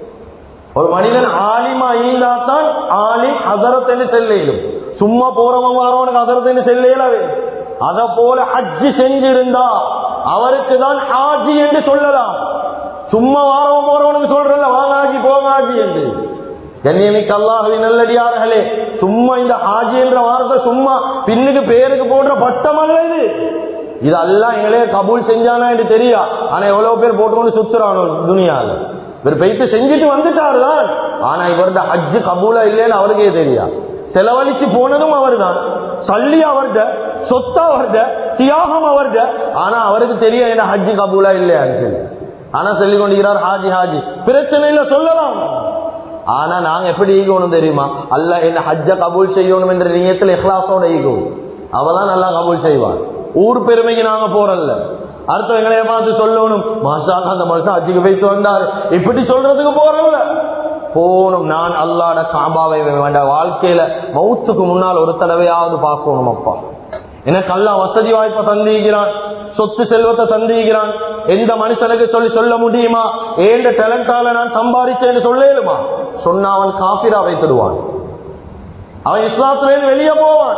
ஒரு மனிதன் ஆலிமா ஈந்தா தான் ஆலிம் ஹசரத் என்று செல்லேலும் சும்மா போறவன் வரவனுக்கு ஹசரத் என்று செல்லேலவே அத போல ஹஜ்ஜி செஞ்சிருந்தா அவருக்கு தான் ஹாஜி என்று சொல்லலாம் சும்மா வாரவன் போறவனுக்கு சொல்றல வாங்க ஆஜி போங்க ஆஜி என்று கண்ணியமிக்க அல்லாஹவி நல்லடியார்களே சும்மா இந்த ஹாஜி என்ற வார்த்தை சும்மா பின்னுக்கு பேருக்கு போடுற பட்டம் அல்ல இது இதெல்லாம் எங்களே கபூல் செஞ்சானா என்று தெரியா ஆனா எவ்வளவு பேர் போட்டுக்கொண்டு சுத்துறானோ துணியால இவர் போயிட்டு செஞ்சுட்டு வந்துட்டாரு தான் ஆனா இவரது ஹஜ்ஜு கபூலா இல்லைன்னு அவருக்கே தெரியா செலவழிச்சு போனதும் அவர் தான் சல்லி அவர்த சொத்து அவர்த தியாகம் அவர்த ஆனா அவருக்கு தெரியும் என்ன ஹஜ்ஜு கபூலா இல்லையான்னு சொல்லி ஆனா சொல்லிக் கொண்டிருக்கிறார் ஹாஜி ஹாஜி பிரச்சனையில சொல்லலாம் ஆனா நாங்க எப்படி ஈகணும் தெரியுமா அல்ல என்ன ஹஜ்ஜ கபூல் செய்யணும் என்ற நியத்துல இஹ்லாசோட ஈகும் அவதான் நல்லா கபூல் செய்வார் ஊர் பெருமைக்கு நாங்க போறல்ல அடுத்த எங்களைய பார்த்து சொல்லணும் மாசாக அந்த மனுஷன் அஜிக்கு போயிட்டு வந்தாரு இப்படி சொல்றதுக்கு போறல்ல போகணும் நான் அல்லாட காபாவை வேண்டாம் வாழ்க்கையில மௌத்துக்கு முன்னால் ஒரு தடவையாவது பார்க்கணும் அப்பா எனக்கு அல்லா வசதி வாய்ப்பை தந்திக்கிறான் சொத்து செல்வத்தை தந்திக்கிறான் எந்த மனுஷனுக்கு சொல்லி சொல்ல முடியுமா ஏண்ட டேலண்டால நான் சம்பாதிச்சேன்னு சொல்லேலுமா சொன்னா அவன் காபிரா வைத்துடுவான் அவன் இஸ்லாத்திலேருந்து வெளியே போவான்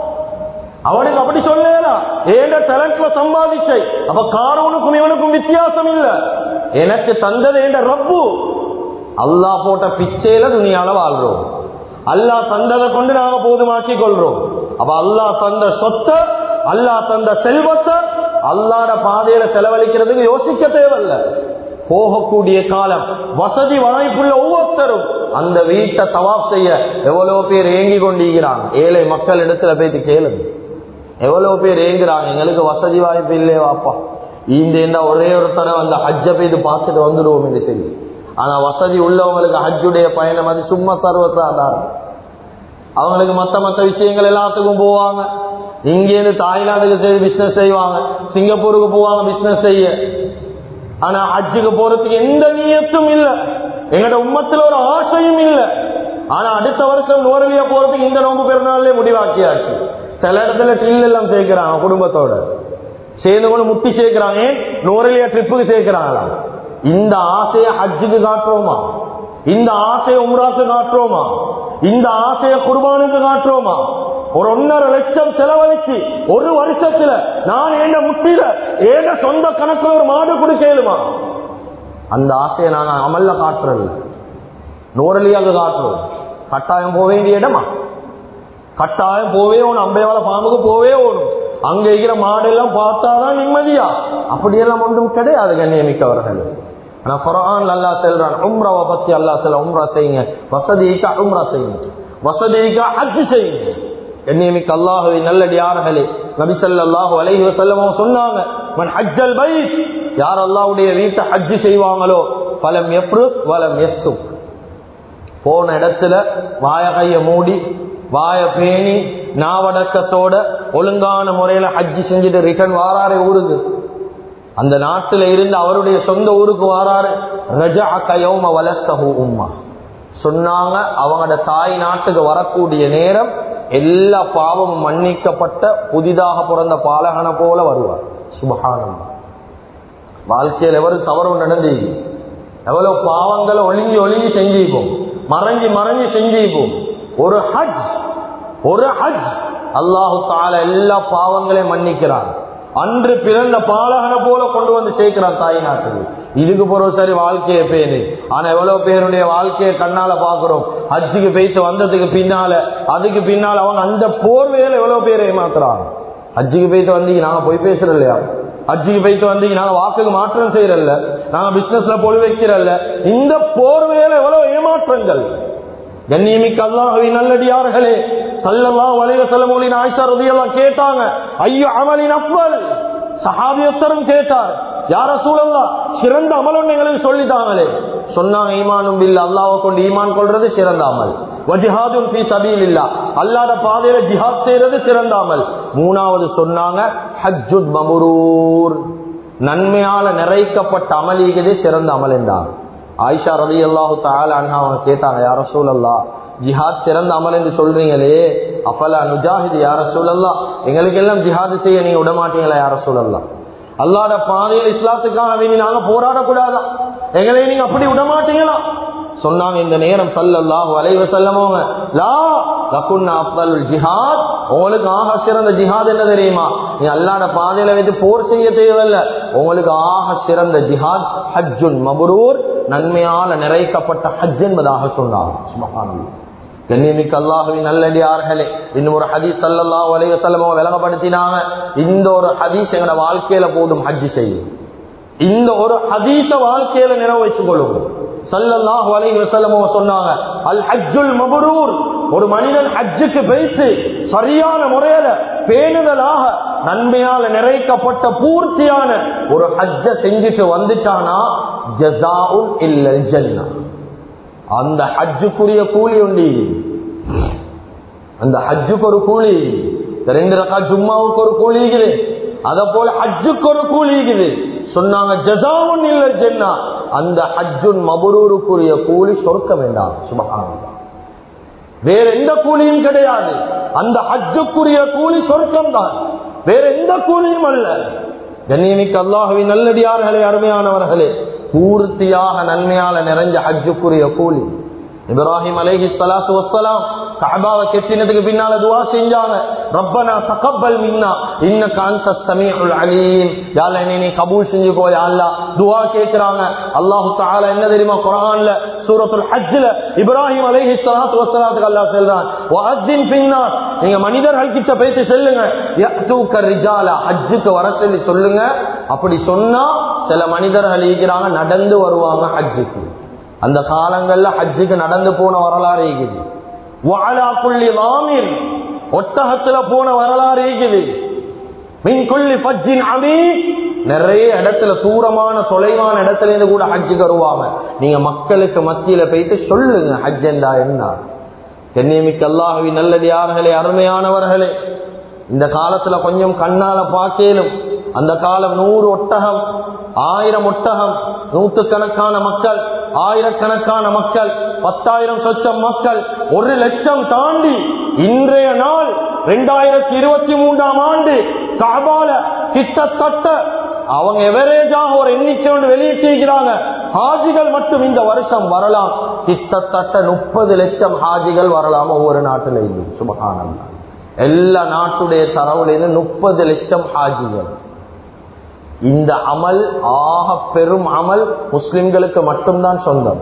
அவனுக்கு அப்படி சொல்லலாம் ஏண்ட டேலண்ட்ல சம்பாதிச்சை அப்ப காரவனுக்கும் இவனுக்கும் வித்தியாசம் இல்ல எனக்கு தந்தது ஏண்ட ரப்பு அல்லா போட்ட பிச்சையில துணியால வாழ்றோம் அல்லா தந்ததை கொண்டு நாங்க போதுமாக்கி கொள்றோம் அப்ப அல்லா தந்த சொத்தை அல்லா தந்த செல்வத்தை அல்லாட பாதையில செலவழிக்கிறதுக்கு யோசிக்க தேவையில்ல போகக்கூடிய காலம் வசதி வாய்ப்புள்ள ஒவ்வொருத்தரும் அந்த வீட்டை தவாப் செய்ய எவ்வளவு பேர் ஏங்கி கொண்டிருக்கிறாங்க ஏழை மக்கள் இடத்துல போயிட்டு கேளுங்க எவ்வளவு பேர் ஏங்குறாங்க எங்களுக்கு வசதி வாய்ப்பு இல்லையே வாப்பா இந்த ஒரே ஒரு தடவை அந்த ஹஜ்ஜை போயிட்டு பார்த்துட்டு வந்துடுவோம் என்று சொல்லி ஆனா வசதி உள்ளவங்களுக்கு ஹஜ்ஜுடைய பயணம் அது சும்மா சர்வசாதாரணம் அவங்களுக்கு மத்த மத்த விஷயங்கள் எல்லாத்துக்கும் போவாங்க இங்கேருந்து தாய்லாந்துக்கு செய்து பிசினஸ் செய்வாங்க சிங்கப்பூருக்கு போவாங்க பிசினஸ் செய்ய ஆனா ஹஜ்ஜுக்கு போறதுக்கு எந்த நீயத்தும் இல்ல எங்களோட உம்மத்துல ஒரு ஆசையும் இல்ல ஆனா அடுத்த வருஷம் நோரலியா போறதுக்கு இந்த நோம்பு பெருநாள்லயே முடிவாக்கியாச்சு சில இடத்துல ட்ரில் எல்லாம் சேர்க்கிறாங்க குடும்பத்தோட சேர்ந்து கொண்டு முட்டி சேர்க்கிறாங்க நோரலியா ட்ரிப்புக்கு சேர்க்கிறாங்களா இந்த ஆசையை ஹஜ்ஜுக்கு காட்டுறோமா இந்த ஆசையை உம்ராக்கு காட்டுறோமா இந்த ஆசையை குர்பானுக்கு காட்டுறோமா ஒரு ஒன்னரை லட்சம் செலவழிச்சு ஒரு வருஷத்துல நான் ஏண்ட முட்டில ஏண்ட சொந்த கணக்குல ஒரு மாடு கொடுக்கலுமா அந்த ஆசையை நாங்க அமல்ல காட்டுறது நோரலியாக காட்டுறோம் கட்டாயம் போக வேண்டிய இடமா கட்டாயம் போவே ஒன்று அம்பையால பாம்புக்கு போவே ஓடும் அங்க இருக்கிற மாடெல்லாம் பார்த்தாதான் நிம்மதியா அப்படியெல்லாம் ஒன்றும் கிடையாது கண்ணியமிக்கவர்கள் ஆனா குரான் அல்லா செல்றான் உம்ராவை பத்தி அல்லா செல்ல உம்ரா செய்யுங்க வசதிக்கா உம்ரா செய்யுங்க வசதிக்கா ஹஜ் செய்யுங்க கண்ணியமிக்க அல்லாஹுவை நல்லடியார்களே நபிசல்லாஹு அலைஹி வஸல்லம் சொன்னாங்க மன் ஹஜ்ஜல் பைத் யார் அல்லாஹ்வுடைய வீட்டை ஹஜ் செய்வாங்களோ பலம் எப்ருஸ் வலம் எஸ்ஸுக் போன இடத்துல வாய கைய மூடி வாய பேணி நாவடக்கத்தோட ஒழுங்கான முறையில ஹஜ்ஜி செஞ்சுட்டு ரிட்டர்ன் வாராரே ஊருக்கு அந்த நாட்டில் இருந்து அவருடைய சொந்த ஊருக்கு வாராரு ரஜா கயோம வலத்தகு உம்மா சொன்னாங்க அவங்களோட தாய் நாட்டுக்கு வரக்கூடிய நேரம் எல்லா பாவமும் மன்னிக்கப்பட்ட புதிதாக பிறந்த பாலகனை போல வருவார் சுபகானம் வாழ்க்கையில் எவரும் தவறு நடந்து எவ்வளவு பாவங்களை ஒளிஞ்சி ஒளிஞ்சி செஞ்சிப்போம் மறைஞ்சி மறைஞ்சி செஞ்சிப்போம் ஒரு ஹஜ் ஒரு ஹஜ் அல்லாஹு தால எல்லா பாவங்களையும் மன்னிக்கிறான் அன்று பிறந்த பாலகனை போல கொண்டு வந்து சேர்க்கிறான் தாய் நாட்டுக்கு இதுக்கு போறோம் சரி வாழ்க்கையை பேரு ஆனா எவ்வளவு பேருடைய வாழ்க்கையை கண்ணால பாக்குறோம் ஹஜ்ஜுக்கு போயிட்டு வந்ததுக்கு பின்னால அதுக்கு பின்னால அவங்க அந்த போர்வையில எவ்வளவு பேரை ஏமாத்துறாங்க ஹஜ்ஜுக்கு போயிட்டு வந்தீங்க நாங்க போய் பேசுறோம் இல்லையா ஹஜ்ஜுக்கு போயிட்டு வந்தீங்க நாங்க வாக்குக்கு மாற்றம் செய்யறல்ல நாங்க பிசினஸ்ல பொழு வைக்கிறல்ல இந்த போர்வையில எவ்வளவு ஏமாற்றங்கள் கண்ணியமிக்க அல்லாஹவி நல்லடியார்களே சல்லல்லா வலைய செல்லமொழின் ஆயிஷா ரதியெல்லாம் கேட்டாங்க ஐயோ அமலின் அப்பல் சஹாபியத்தரும் கேட்டார் யார சூழல்லா சிறந்த அமலம் எங்களுக்கு சொல்லிட்டாங்களே சொன்னாங்க ஈமானும் இல்ல அல்லாவை கொண்டு ஈமான் கொள்றது சிறந்த அமல் வஜிஹாதும் ஃபீ சபீல் இல்லா அல்லாத பாதையில ஜிஹாத் செய்யறது சிறந்த அமல் மூணாவது சொன்னாங்க ஹஜ்ஜுத் மபுரூர் நன்மையால நிறைக்கப்பட்ட அமலிகளே சிறந்த அமல் என்றார் ஆயிஷா ரதி அல்லாஹு தாலா அவங்க கேட்டாங்க யார சூழல்லா ஜிஹாத் சிறந்த அமல் என்று சொல்றீங்களே அஃபலா நுஜாஹிது யார சூழல்லா எங்களுக்கு எல்லாம் ஜிஹாது செய்ய நீங்க விட மாட்டீங்களா யார சூழல்லா அல்லாட பாதையில் இஸ்லாத்துக்காக வேண்டி நாங்க போராடக்கூடாதா எங்களை நீங்க அப்படி விட மாட்டீங்களா சொன்னாங்க இந்த நேரம் சல்லல்லாஹு அலைவ செல்லமோங்க லா லகுன்னா அப்தல் ஜிஹாத் உங்களுக்கு ஆக சிறந்த ஜிஹாத் என்ன தெரியுமா நீ அல்லாட பாதையில வைத்து போர் செய்ய தேவையில்ல உங்களுக்கு ஆக சிறந்த ஜிஹாத் ஹஜ்ஜுன் மபரூர் நன்மையால நிறைக்கப்பட்ட ஹஜ் என்பதாக சொன்னாங்க சுபஹானல்லாஹ் கண்ணியமிக்க அல்லாஹுவின் நல்லடியார்களே இன்னும் ஒரு ஹதீஸ் சல்லல்லா வலைய செல்லமோ விளங்கப்படுத்தினாங்க இந்த ஒரு ஹதீஸ் எங்களோட வாழ்க்கையில போதும் ஹஜ் செய்யும் இந்த ஒரு ஹதீஸ வாழ்க்கையில நிறைவு வச்சுக் கொள்ளும் சல்லல்லாஹு அலைஹி வஸல்லமோ சொன்னாங்க அல் ஹஜ்ஜுல் மபரூர் ஒரு மனிதன் ஹஜ்ஜுக்கு வைத்து சரியான முறையில பேணுதலாக நன்மையால நிறைக்கப்பட்ட பூர்த்தியான ஒரு ஹஜ்ஜ செஞ்சுட்டு வந்துட்டானா ஜஸாஉல் இல்லல் ஜன்னா அந்த ஹஜ்ஜுக்குரிய கூலி உண்டு அந்த ஹஜ்ஜுக்கு ஒரு கூலி ரெண்டு ரக்கா ஜும்மாவுக்கு ஒரு கூலி இருக்குது அத போல ஹஜ்ஜுக்கு ஒரு கூலி இருக்குது சொன்னாங்க ஜசாவுன் இல்ல ஜென்னா அந்த ஹஜ்ஜுன் மபரூருக்குரிய கூலி சொர்க்க வேண்டாம் சுபகானந்தா வேற எந்த கூலியும் கிடையாது அந்த ஹஜ்ஜுக்குரிய கூலி சொர்க்கம் தான் வேற எந்த கூலியும் அல்ல கண்ணியமிக்க அல்லாஹுவின் நல்லடியார்களே அருமையானவர்களே பூர்த்தியாக நன்மையால நிறைஞ்ச ஹஜ்ஜுக்குரிய கூலி இப்ராஹிம் அலைஹி ஸலாத்து வஸ்ஸலாம் கஅபாவை கெட்டினதுக்கு பின்னால துஆ செஞ்சாங்க ரப்பனா தகப்பல் மின்னா இன்னக அன்த ஸமீஉல் அலீம் யா அல்லாஹ் என்னை நீ கபூல் செஞ்சுக்கோ யா அல்லாஹ் துஆ கேக்குறாங்க அல்லாஹ் தஆலா என்ன தெரியுமா குர்ஆன்ல சூரத்துல் ஹஜ்ல இப்ராஹிம் அலைஹி ஸலாத்து வஸ்ஸலாத்துக்கு அல்லாஹ் சொல்றான் வஅத்தின் ஃபின்னாஸ் நீங்க மனிதர்கள் கிட்ட பேசி சொல்லுங்க யஅதூக ரிஜாலா ஹஜ்ஜுக்கு வர சொல்லி சொல்லுங்க அப்படி சொன்னா சில மனிதர்கள் இருக்கிறாங்க நடந்து வருவாங்க ஹஜ்ஜுக்கு அந்த காலங்கள்ல ஹஜ்ஜுக்கு நடந்து போன வரலாறு இருக்குது வாழா புள்ளி வாமில் ஒட்டகத்துல போன வரலாறு இருக்குது மின்கொல்லி பஜ்ஜின் அமீ நிறைய இடத்துல தூரமான தொலைவான இடத்துல இருந்து கூட ஹஜ்ஜுக்கு வருவாங்க நீங்க மக்களுக்கு மத்தியில போயிட்டு சொல்லுங்க ஹஜ் என்றா என்ன தென்னியமிக்க அல்லாஹவி நல்லது யார்களே அருமையானவர்களே இந்த காலத்துல கொஞ்சம் கண்ணால பார்க்கலும் அந்த காலம் நூறு ஒட்டகம் ஆயிரம் ஒட்டகம் நூற்றுக்கணக்கான மக்கள் ஆயிரக்கணக்கான மக்கள் பத்தாயிரம் சொச்சம் மக்கள் ஒரு லட்சம் தாண்டி இன்றைய நாள் இரண்டாயிரத்தி இருபத்தி மூன்றாம் ஆண்டு காபால கிட்டத்தட்ட அவங்க எவரேஜாக ஒரு எண்ணிக்கை ஒன்று வெளியிட்டிருக்கிறாங்க ஹாஜிகள் மட்டும் இந்த வருஷம் வரலாம் கிட்டத்தட்ட முப்பது லட்சம் ஹாஜிகள் வரலாம் ஒவ்வொரு நாட்டில இருந்து சுபகானந்தம் எல்லா நாட்டுடைய தரவுல இருந்து முப்பது லட்சம் ஹாஜிகள் இந்த அமல் ஆக பெரும் அமல் முஸ்லிம்களுக்கு மட்டும்தான் சொந்தம்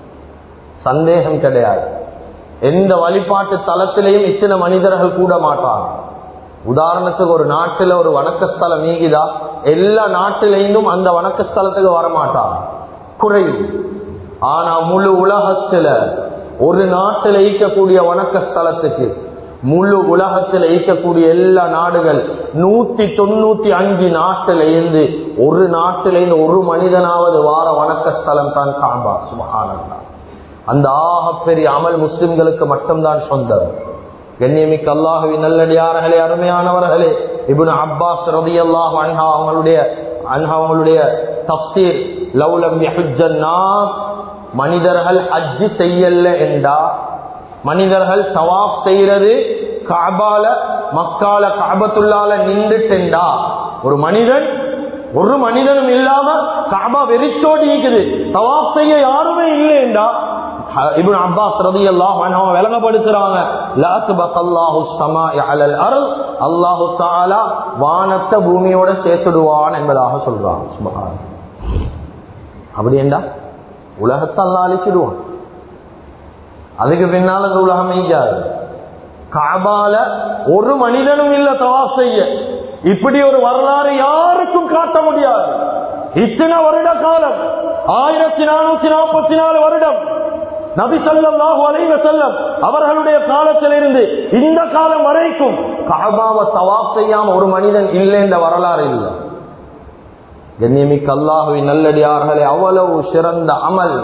சந்தேகம் கிடையாது எந்த வழிபாட்டு தலத்திலையும் இத்தனை மனிதர்கள் கூட மாட்டாங்க உதாரணத்துக்கு ஒரு நாட்டுல ஒரு வணக்கஸ்தலம் நீகிதா எல்லா நாட்டிலையும் அந்த வணக்கஸ்தலத்துக்கு வரமாட்டாங்க குறைவு ஆனா முழு உலகத்துல ஒரு நாட்டில் ஈக்கக்கூடிய வணக்கஸ்தலத்துக்கு முழு உலகத்தில் ஈக்கக்கூடிய எல்லா நாடுகள் நூத்தி தொண்ணூத்தி அஞ்சு நாட்டில இருந்து ஒரு நாட்டில இருந்து ஒரு மனிதனாவது வார வணக்கஸ்தலம் தான் காபா சுபகானந்தா அந்த ஆகப்பெரிய அமல் முஸ்லிம்களுக்கு மட்டும்தான் சொந்தம் கண்ணியமிக்க அல்லாஹுவி நல்லடியார்களே அருமையானவர்களே இபுன் அப்பாஸ் ரதி அல்லாஹ் அவங்களுடைய அவங்களுடைய தப்சீர் லவ்லம் யஹுஜன்னா மனிதர்கள் ஹஜ்ஜு செய்யல என்றா மனிதர்கள் தவாஃப் செய்யறது காபால மக்கால காபத்துள்ளால நின்றுட்டா ஒரு மனிதன் ஒரு மனிதனும் இல்லாம காபா வெறிச்சோடி இருக்குது தவாஃப் செய்ய யாருமே இல்லைண்டா இப்னு அப்பாஸ் ரலியல்லாஹு அன்ஹு விளங்கப்படுத்துறாங்க லாத்பத் அல்லாஹு ஸமாஇ அலல் அர்ல் அல்லாஹு தஆலா வானத்தை பூமியோட சேர்த்துடுவான் என்பதாக சொல்றாங்க சுப்ஹான் அப்படி என்றா உலகத்தை அல்லாஹ் அழிச்சிடுவான் அதுக்கு பின்னால இந்த உலகம் மெய்க்காது காபால ஒரு மனிதனும் இல்ல தவாப் செய்ய இப்படி ஒரு வரலாறு யாருக்கும் காட்ட முடியாது இத்தனை வருட காலம் ஆயிரத்தி நானூத்தி நாற்பத்தி நாலு வருடம் நபி சல்லாஹு அலைவ செல்லம் அவர்களுடைய காலத்திலிருந்து இந்த காலம் வரைக்கும் காபாவை தவாப் செய்யாம ஒரு மனிதன் இல்லை என்ற வரலாறு இல்லை கண்ணியமிக்க அல்லாஹுவின் நல்லடியார்களே அவ்வளவு சிறந்த அமல்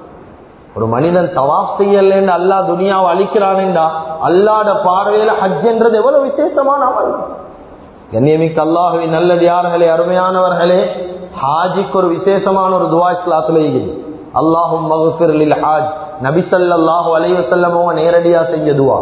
ஒரு மனிதன் தவாப் செய்யலன்னு அல்லா துனியாவை அழிக்கிறான்டா அல்லாட பார்வையில ஹஜ் என்றது எவ்வளவு விசேஷமான அமல் கண்ணியமிக்க அல்லாஹுவின் நல்லடியார்களே அருமையானவர்களே ஹாஜிக்கு ஒரு விசேஷமான ஒரு துவா இஸ்லாத்துல இருக்குது அல்லாஹும் மகுஃபிர்லில் ஹாஜ் நபிசல்லாஹு அலைவசல்லம் அவங்க நேரடியா செஞ்ச துவா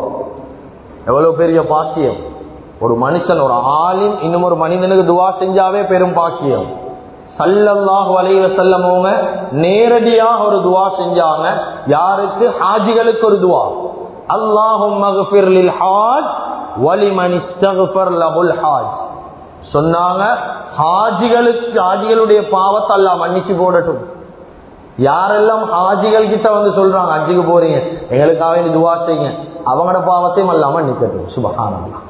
எவ்வளவு பெரிய பாக்கியம் ஒரு மனுஷன் ஒரு ஆளின் இன்னும் ஒரு மனிதனுக்கு துவா செஞ்சாவே பெரும் பாக்கியம் சல்லல்லாஹு அலைவ செல்லமவங்க நேரடியாக ஒரு துவா செஞ்சாங்க யாருக்கு ஹாஜிகளுக்கு ஒரு துவா அல்லாஹும் மகஃபிர்லில் ஹாஜ் வலிமன் இஸ்தகுஃபர் லஹுல் ஹாஜ் சொன்னாங்க ஹாஜிகளுக்கு ஹாஜிகளுடைய பாவத்தை அல்லாஹ் மன்னிச்சு போடட்டும் யாரெல்லாம் ஹாஜிகள் கிட்ட வந்து சொல்றாங்க ஹஜ்ஜுக்கு போறீங்க எங்களுக்காக வேண்டி துவா செய்யுங்க அவங்களோட பாவத்தையும் அல்லாம மன்னிக்கட்டும் சுபகானல்லாம்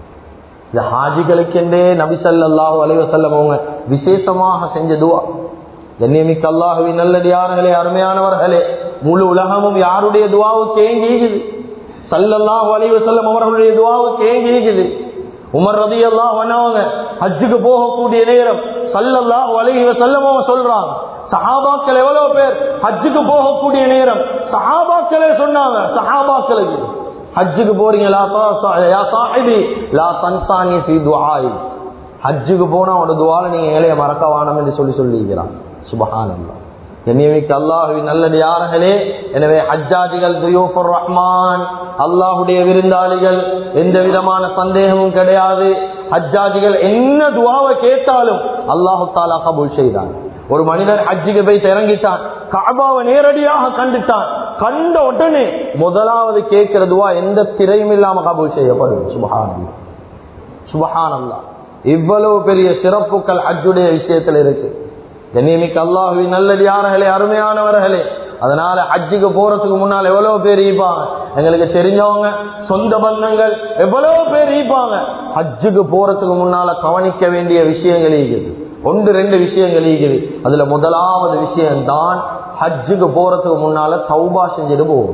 இந்த ஹாஜிகளுக்கென்றே நபி சல்லாஹு அலைவசல்லம் அவங்க விசேஷமாக செஞ்ச துவா கண்ணியமிக்க அல்லாஹுவின் நல்லடியார்களே அருமையானவர்களே முழு உலகமும் யாருடைய துவாவுக்கு ஏங்கிக்குது சல்லல்லாஹு அலைவசல்லம் அவர்களுடைய துவாவுக்கு ஏங்கிக்குது உமர் ரதி அல்லாஹ் பண்ணவங்க ஹஜ்ஜுக்கு போகக்கூடிய நேரம் சல்லல்லாஹு அலைஹி வஸல்லம் அவங்க சொல்றாங்க சஹாபாக்கள் எவ்வளவு பேர் ஹஜ்ஜுக்கு போகக்கூடிய நேரம் சஹாபாக்களே சொன்னாங்க சஹாபாக்களுக்கு ஹஜ்ஜுக்கு போறீங்களா யா சாஹிபி லா தன்சானி ஃபி துஆஇ ஹஜ்ஜுக்கு போனா உட துவால நீங்க ஏழைய மறக்க வானம் என்று சொல்லி சொல்லிக்கிறான் சுபஹானல்லாஹ் கண்ணியமிக்க அல்லாஹுவின் நல்லடியார்களே எனவே ஹஜ்ஜாஜிகள் துயூஃபுர் ரஹ்மான் அல்லாஹுடைய விருந்தாளிகள் எந்த விதமான சந்தேகமும் கிடையாது ஹஜ்ஜாஜிகள் என்ன துவாவை கேட்டாலும் அல்லாஹு தாலா கபூல் செய்தான் ஒரு மனிதன் ஹஜ்ஜுக்கு போய் இறங்கிட்டான் காபாவை நேரடியாக கண்டுட்டான் கண்ட உடனே முதலாவது கேட்கிற துவா எந்த திரையும் இல்லாம கபூல் செய்யப்படும் சுபஹானல்லா சுபஹானல்லா இவ்வளவு பெரிய சிறப்புகள் ஹஜ்ஜுடைய விஷயத்தில் இருக்கு கண்ணியமிக்க அல்லாஹுவின் நல்லடியார்களே அருமையானவர்களே அதனால ஹஜ்ஜுக்கு போறதுக்கு முன்னால் எவ்வளவு பேர் ஈப்பாங்க எங்களுக்கு தெரிஞ்சவங்க சொந்த பந்தங்கள் எவ்வளவு பேர் ஈப்பாங்க ஹஜ்ஜுக்கு போறதுக்கு முன்னால கவனிக்க வேண்டிய விஷயங்கள் இருக்குது ஒன்று ரெண்டு விஷயங்கள் இருக்குது அதுல முதலாவது விஷயம் தான் ஹஜ்ஜுக்கு போறதுக்கு முன்னால தௌபா செஞ்சுட்டு போகும்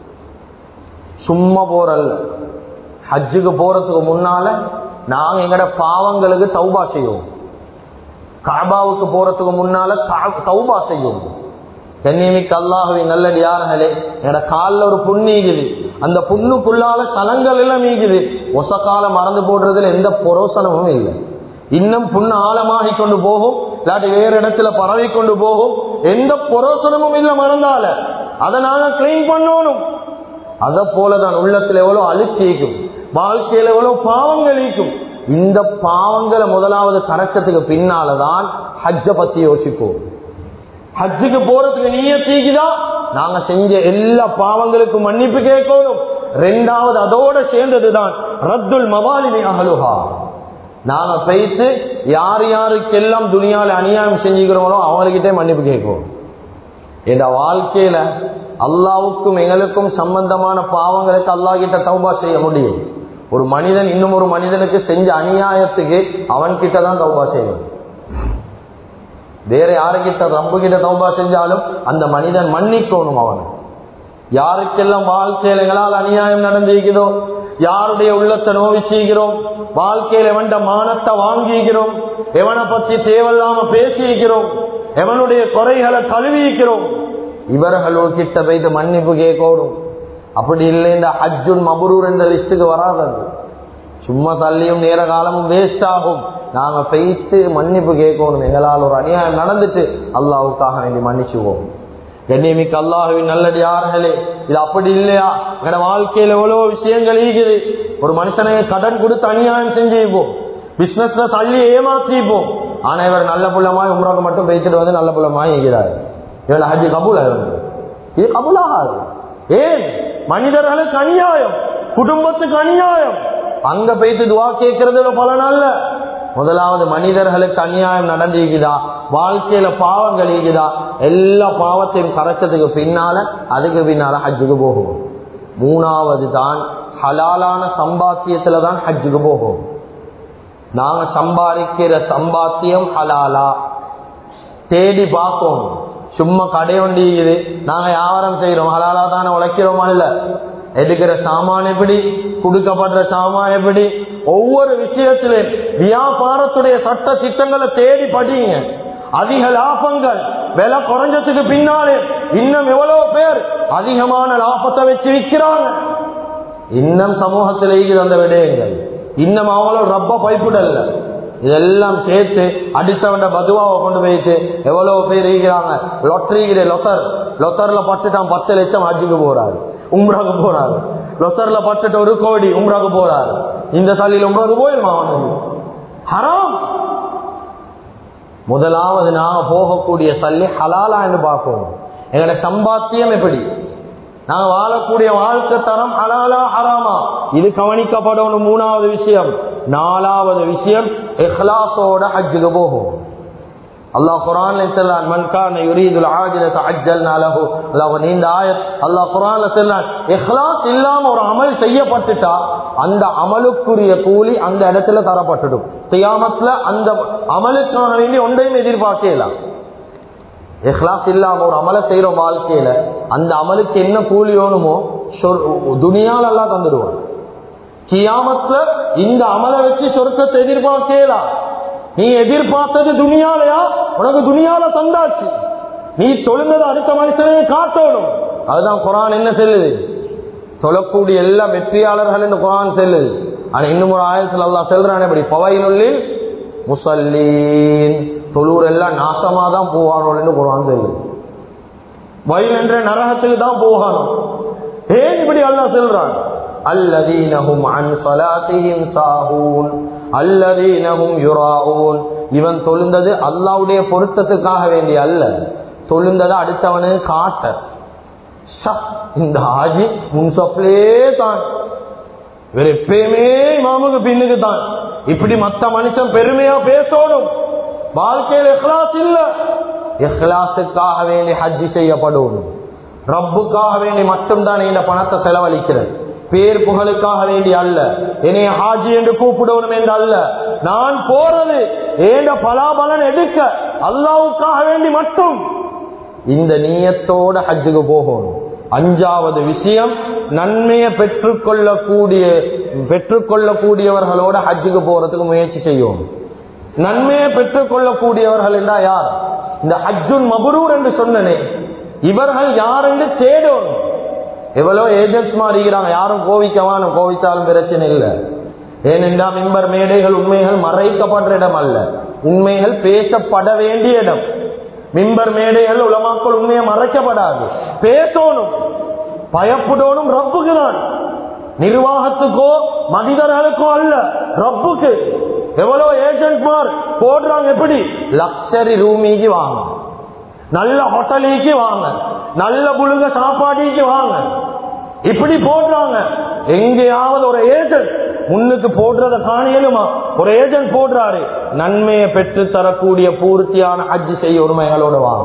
சும்மா போறல்ல ஹஜ்ஜுக்கு போறதுக்கு முன்னால நாங்க எங்கட பாவங்களுக்கு தௌபா செய்வோம் காபாவுக்கு போறதுக்கு முன்னால தௌபா செய்யும் கண்ணியமிக்க அல்லாஹுவின் நல்லடியார்களே என்னோட காலில் ஒரு புண்ணு ஈகுது அந்த புண்ணுக்குள்ளால கலங்கள் எல்லாம் ஈகுது ஒசக்கால மறந்து போடுறதுல எந்த பொரோசனமும் இல்லை இன்னும் புண்ணு ஆழமாகி கொண்டு போகும் இல்லாட்டி வேறு இடத்துல பரவி கொண்டு போகும் எந்த பொரோசனமும் இல்லை மறந்தால அதை நாங்க கிளீன் பண்ணணும் அதை போலதான் உள்ளத்துல எவ்வளவு அழுத்தீக்கும் வாழ்க்கையில எவ்வளவு பாவங்கள் ஈக்கும் இந்த பாவங்களை முதலாவது கரைச்சதுக்கு பின்னாலதான் ஹஜ்ஜ பத்தி யோசிப்போம் ஹஜ்ஜுக்கு போறதுக்கு நீய தீக்குதா நாங்க செஞ்ச எல்லா பாவங்களுக்கும் மன்னிப்பு கேட்கணும் ரெண்டாவது அதோட சேர்ந்ததுதான் ரத்துல் மவாலினி அகலுஹா நாங்க பேசி யார் யாருக்கெல்லாம் துணியால அநியாயம் செஞ்சுக்கிறோமோ அவங்ககிட்டே மன்னிப்பு கேட்கும் இந்த வாழ்க்கையில அல்லாவுக்கும் எங்களுக்கும் சம்பந்தமான பாவங்களுக்கு அல்லா கிட்ட தௌபா செய்ய முடியும் ஒரு மனிதன் இன்னும் ஒரு மனிதனுக்கு செஞ்ச அநியாயத்துக்கு அவன் கிட்ட தான் தௌபா செய்யணும் வேற யாருக்கிட்ட ரப்பு கிட்ட தௌபா செஞ்சாலும் அந்த மனிதன் மன்னிக்கணும் அவனை யாருக்கெல்லாம் வாழ்க்கையில எங்களால் அநியாயம் நடந்திருக்கிறதோ யாருடைய உள்ளத்தை நோவிச்சிக்கிறோம் வாழ்க்கையில எவன்ட மானத்தை வாங்கிக்கிறோம் எவனை பத்தி தேவையில்லாம பேசியிருக்கிறோம் எவனுடைய குறைகளை கழுவிக்கிறோம் இவர்களோ கிட்ட போயிட்டு மன்னிப்பு கேட்கணும் அப்படி இல்லை இந்த ஹஜ்ஜுன் மபுரூர் என்ற லிஸ்டுக்கு வராதது சும்மா தள்ளியும் நேர காலமும் வேஸ்ட் ஆகும் நாங்க பெய்த்து மன்னிப்பு கேட்கணும் எங்களால் ஒரு அநியாயம் நடந்துட்டு அல்லாவுக்காக வேண்டி மன்னிச்சுவோம் கண்ணியமிக்க அல்லாஹுவின் நல்லடியார்களே இது அப்படி இல்லையா எங்கட வாழ்க்கையில எவ்வளவு விஷயங்கள் இருக்குது ஒரு மனுஷனை கடன் கொடுத்து அநியாயம் செஞ்சுப்போம் பிசினஸ்ல தள்ளி ஏமாற்றிப்போம் ஆனா இவர் நல்ல புள்ளமாய் உம்ராக்கு மட்டும் பேசிட்டு வந்து நல்ல புள்ளமாய் இருக்கிறார் இவள் ஹஜ்ஜி கபூல் இது கபூலாகாது ஏன் மனிதர்களுக்கு அநியாயம் குடும்பத்துக்கு அநியாயம் அங்க போயிட்டு துவா கேட்கறதுல பலன் அல்ல முதலாவது மனிதர்களுக்கு அநியாயம் நடந்திருக்குதா வாழ்க்கையில பாவங்கள் இருக்குதா எல்லா பாவத்தையும் கரைச்சதுக்கு பின்னால அதுக்கு பின்னால ஹஜ்ஜுக்கு போகும் மூணாவது தான் ஹலாலான சம்பாத்தியத்துல தான் ஹஜ்ஜுக்கு போகும் நாங்க சம்பாதிக்கிற சம்பாத்தியம் ஹலாலா தேடி பார்ப்போம் சும்மா கடை வண்டி இருக்குது நாங்க வியாபாரம் செய்யறோம் ஹலாலா தானே உழைக்கிறோமா இல்ல எடுக்கிற சாமான் எப்படி கொடுக்கப்படுற சாமான் எப்படி ஒவ்வொரு விஷயத்திலும் வியாபாரத்துடைய சட்ட திட்டங்களை தேடி படிங்க அதிக லாபங்கள் விலை குறைஞ்சதுக்கு பின்னாலே இன்னும் எவ்வளவு பேர் அதிகமான லாபத்தை வச்சு விற்கிறாங்க இன்னும் சமூகத்தில் இருக்கிற அந்த விடயங்கள் இன்னும் அவங்களோட ரப்ப பைப்புடல்ல இதெல்லாம் சேர்த்து அடித்தவண்ட பதுவாவை கொண்டு போயிட்டு எவ்வளவு பேர் இருக்கிறாங்க லொட்டரிங்கிற லொத்தர் லொத்தர்ல பட்டுட்டான் பத்து லட்சம் ஹஜ்ஜுக்கு போறாரு உம்ராக்கு போறாரு லொத்தர்ல பட்டுட்டு ஒரு கோடி உம்ராக்கு போறாரு இந்த சாலியில் உம்ராக்கு போயிருமா அவனுக்கு ஹராம் முதலாவது நாங்க போகக்கூடிய சல்லி ஹலாலா என்று பார்ப்போம் எங்களோட சம்பாத்தியம் எப்படி நாங்க வாழக்கூடிய வாழ்க்கை தரம் ஹலாலா ஹராமா இது கவனிக்கப்படணும் மூணாவது விஷயம் நாலாவது விஷயம் இஹ்லாஸோட ஹஜ்ஜுக்கு போகும் அல்லாஹ் குரான்ல சொல்லான் மன் கான யுரீதுல் ஆஜிலத அஜ்ஜல்னா லஹு அல்லாஹ் நீண்ட ஆயத் அல்லாஹ் குரான்ல சொல்லான் இஹ்லாஸ் இல்லாம ஒரு அமல் செய்யப்பட்டுட்டா அந்த அமலுக்குரிய கூலி அந்த இடத்துல தரப்பட்டுடும் கியாமத்ல அந்த அமலுக்காக வேண்டி ஒன்றையும் எதிர்பார்க்கலாம் இஹ்லாஸ் இல்லாம ஒரு அமலை செய்யறோம் வாழ்க்கையில அந்த அமலுக்கு என்ன கூலி வேணுமோ துணியால் எல்லாம் தந்துடுவான் கியாமத்துல இந்த அமலை வச்சு சொர்க்கத்தை எதிர்பார்க்கலாம் நீ எதிர்பார்த்தது துணியாலையா உனக்கு துணியால தந்தாச்சு நீ தொழுந்தது அடுத்த மனுஷனையும் காட்டணும் அதுதான் குரான் என்ன செல்லுது சொல்லக்கூடிய எல்லா வெற்றியாளர்கள் இந்த குரான் செல்லுது ஆனா இன்னும் ஒரு ஆயிரத்தில் அல்லா செல்றான் எப்படி பவையினுள்ளில் முசல்லீன் தொழுவர் எல்லாம் நாசமா தான் போவானோன்னு குரான் செல்லுது வயல் என்ற நரகத்துக்கு தான் போகணும் ஏன் இப்படி அல்லா செல்றான் அல்லதீனஹும் அன் சலாத்திஹிம் சாஹூன் அல்லதீனஹும் யுராஊன் இவன் தொழுந்தது அல்லாவுடைய பொருத்தத்துக்காக வேண்டிய அல்ல தொழுந்ததை அடுத்தவனுக்கு காட்ட இந்த ஆஜி முன்சப்லே தான் இவர் எப்பயுமே இமாமுக்கு பின்னுக்கு தான் இப்படி மத்த மனுஷன் பெருமையா பேசணும் வாழ்க்கையில் எஹ்லாஸ் இல்ல எஹ்லாஸுக்காக வேண்டி ஹஜ்ஜி செய்யப்படும் ரப்புக்காக வேண்டி மட்டும்தான் இந்த பணத்தை செலவழிக்கிறது பேர் புகழுக்காக வேண்டி அல்ல என்னைய ஹாஜி என்று கூப்பிடணும் என்று அல்ல நான் போறது ஏண்ட பலாபலன் எடுக்க அல்லாவுக்காக வேண்டி மட்டும் இந்த நீயத்தோட ஹஜ்ஜுக்கு போகணும் அஞ்சாவது விஷயம் நன்மையை பெற்றுக்கொள்ளக்கூடிய பெற்றுக்கொள்ளக்கூடியவர்களோட ஹஜ்ஜுக்கு போறதுக்கு முயற்சி செய்யும் நன்மையை பெற்றுக்கொள்ளக்கூடியவர்கள் என்றா யார் இந்த ஹஜ்ஜுன் மபுரூர் என்று சொன்னனே இவர்கள் யார் என்று தேடும் எவ்வளோ ஏஜென்ட்ஸ் மாறிக்கிறாங்க யாரும் கோவிக்கவான கோவிச்சாலும் பிரச்சனை இல்லை ஏனென்றா மிம்பர் மேடைகள் உண்மைகள் மறைக்கப்படுற இடம் அல்ல உண்மைகள் பேசப்பட வேண்டிய இடம் மிம்பர் மேடைகள் உலமாக்கள் உண்மையை மறைக்கப்படாது பேசணும் பயப்படணும் ரப்புக்கு தான் நிர்வாகத்துக்கோ மனிதர்களுக்கோ அல்ல ரப்புக்கு எவ்வளவு ஏஜென்ட்மார் போடுறாங்க எப்படி லக்ஸரி ரூமிக்கு வாங்க நல்ல ஹோட்டலுக்கு வாங்க நல்ல புழுங்க சாப்பாடிக்கு வாங்க இப்படி போடுறாங்க எங்கேயாவது ஒரு ஏஜென்ட் முன்னுக்கு போடுறத காணியலுமா ஒரு ஏஜென்ட் போடுறாரு நன்மையை பெற்று தரக்கூடிய பூர்த்தியான ஹஜ் செய்ய உரிமைகளோட வாங்க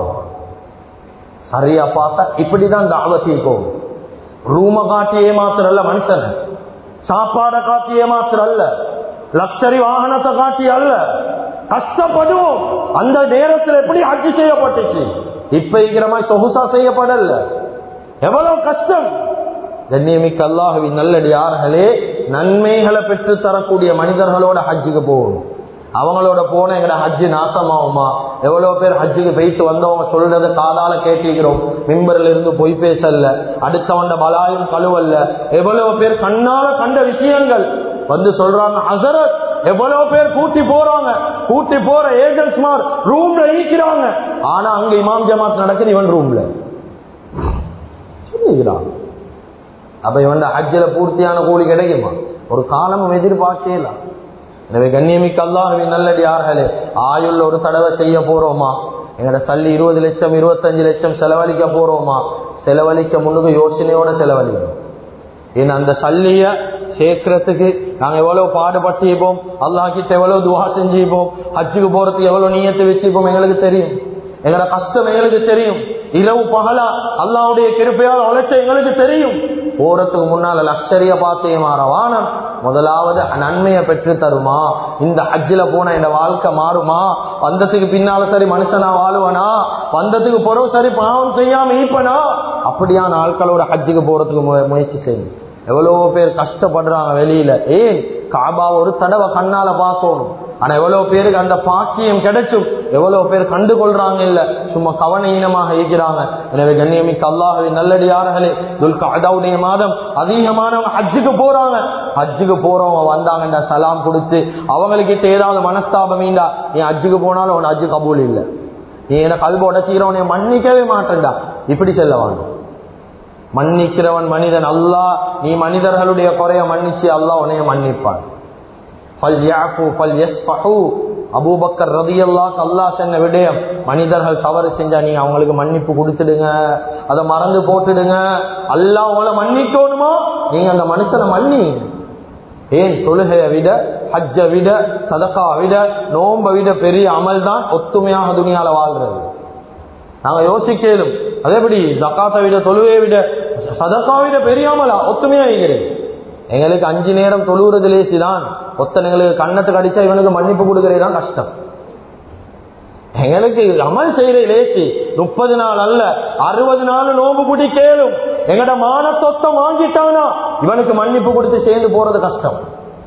சரியா பார்த்தா இப்படிதான் தாவத்தி போகும் ரூம காட்டி ஏமாத்திர அல்ல மனுஷன் சாப்பாட காட்டி ஏமாத்திர அல்ல லக்ஷரி வாகனத்தை காட்டி அல்ல கஷ்டப்படுவோம் அந்த நேரத்தில் எப்படி ஹஜ் செய்யப்பட்டுச்சு இப்ப இருக்கிற மாதிரி சொகுசா செய்யப்படல எவ்வளவு கஷ்டம் கண்ணியமிக்க அல்லாஹுவின் நல்லடியார்களே நன்மைகளை பெற்று தரக்கூடிய மனிதர்களோட ஹஜ்ஜுக்கு போகணும் அவங்களோட போன எங்கட ஹஜ்ஜு நாசமாகுமா எவ்வளவு பேர் ஹஜ்ஜுக்கு போயிட்டு வந்தவங்க சொல்றதை காதால கேட்டிருக்கிறோம் மிம்பர்ல இருந்து பொய் பேசல அடுத்தவண்ட பலாயும் கழுவல்ல எவ்வளவு பேர் கண்ணால கண்ட விஷயங்கள் வந்து சொல்றாங்க ஹசரத் எவ்வளவு பேர் கூட்டி போறாங்க கூட்டி போற ஏஜென்ட்ஸ் மார் ரூம்ல ஈக்கிறாங்க ஆனா அங்க இமாம் ஜமாத் நடக்குது இவன் ரூம்ல சொல்லுகிறான் அப்ப இவன் ஹஜ்ஜில பூர்த்தியான கூலி கிடைக்குமா ஒரு காலமும் எதிர்பார்க்கலாம் எனவே கண்ணியமிக்க அல்லாஹுவின் நல்லடியார்களே ஆயுள் ஒரு தடவை செய்ய போறோமா எங்கட சல்லி இருபது லட்சம் இருபத்தஞ்சு லட்சம் செலவழிக்க போறோமா செலவழிக்க முன்னுக்கு யோசனையோட செலவழிக்கணும் ஏன்னா அந்த சல்லிய சேர்க்கறதுக்கு நாங்க எவ்வளவு பாடுபட்டிருப்போம் அல்லாஹ் கிட்ட எவ்வளவு துவா செஞ்சிருப்போம் ஹஜ்ஜுக்கு போறதுக்கு எவ்வளவு நீயத்தை வச்சிருப்போம் எங்களுக்கு தெரியும் எங்களோட கஷ்டம் எங்களுக்கு தெரியும் இரவு பகலா அல்லாவுடைய கிருப்பையால் உழைச்ச எங்களுக்கு தெரியும் போறதுக்கு முன்னால லக்ஷரிய பாத்திய வானம் முதலாவது நன்மையை பெற்று தருமா இந்த ஹஜ்ஜில போன என் வாழ்க்கை மாறுமா வந்ததுக்கு பின்னால சரி மனுஷனா வாழுவனா வந்ததுக்கு பிறகு சரி பாவம் செய்யாம ஈப்பனா அப்படியான ஆட்களோட ஹஜ்ஜுக்கு போறதுக்கு மு- முயற்சி செய்யும் எவ்வளவோ பேர் கஷ்டப்படுறாங்க வெளியில ஏன் காபா ஒரு தடவை கண்ணால பார்க்கணும் ஆனா எவ்வளவு பேருக்கு அந்த பாக்கியம் கிடைச்சும் எவ்வளவு பேர் கண்டு கொள்றாங்க இல்ல சும்மா கவனீனமாக இருக்கிறாங்க எனவே கண்ணியமிக்க அல்லாஹுவின் நல்லடியார்களே துல்காவுடைய மாதம் அதிகமானவங்க ஹஜ்ஜுக்கு போறாங்க ஹஜ்ஜுக்கு போறவங்க வந்தாங்கண்டா சலாம் கொடுத்து அவங்ககிட்ட ஏதாவது மனஸ்தாபம் நீ ஹஜ்ஜுக்கு போனாலும் உன் ஹஜ்ஜு கபூல் இல்லை நீ என்ன கல்வி உடச்சிக்கிறவனை மன்னிக்கவே மாட்டேன்டா இப்படி செல்லவாங்க மன்னிக்கிறவன் மனிதன் அல்லாஹ் நீ மனிதர்களுடைய குறைய மன்னிச்சு அல்லாஹ் உன்னைய மன்னிப்பான் فَلْيَعْفُوا فَلْيَصْفَحُوا. அபூபக்கர் ரதியல்லாஹ் அல்லாஹ் சொன்ன விடயம் மனிதர்கள் தவறு செஞ்சா நீங்க அவங்களுக்கு மன்னிப்பு கொடுத்துடுங்க அதை மறந்து போட்டுடுங்க அல்லாஹ் உங்களை மன்னிக்கணுமா நீங்க அந்த மனுஷனை மன்னி ஏன் தொழுகையை விட ஹஜ்ஜை விட சதக்கா விட நோம்ப விட பெரிய அமல் தான் ஒத்துமையாக துணியால வாழ்றது நாங்க யோசிக்கலும் அதேபடி ஜக்காத்தை விட தொழுவையை விட சதக்கா விட பெரிய அமலா ஒத்துமையா இருக்கிறது எங்களுக்கு அஞ்சு நேரம் தொழுகிறது லேசிதான் ஒத்தனைங்களுக்கு கண்ணத்து கடிச்சா இவனுக்கு மன்னிப்பு கொடுக்கறது தான் கஷ்டம் எங்களுக்கு அமல் செய்யற லேசி முப்பது நாள் அல்ல அறுபது நாள் நோம்பு குடி கேளும் எங்கட மான சொத்தம் வாங்கிட்டானா இவனுக்கு மன்னிப்பு கொடுத்து சேர்ந்து போறது கஷ்டம்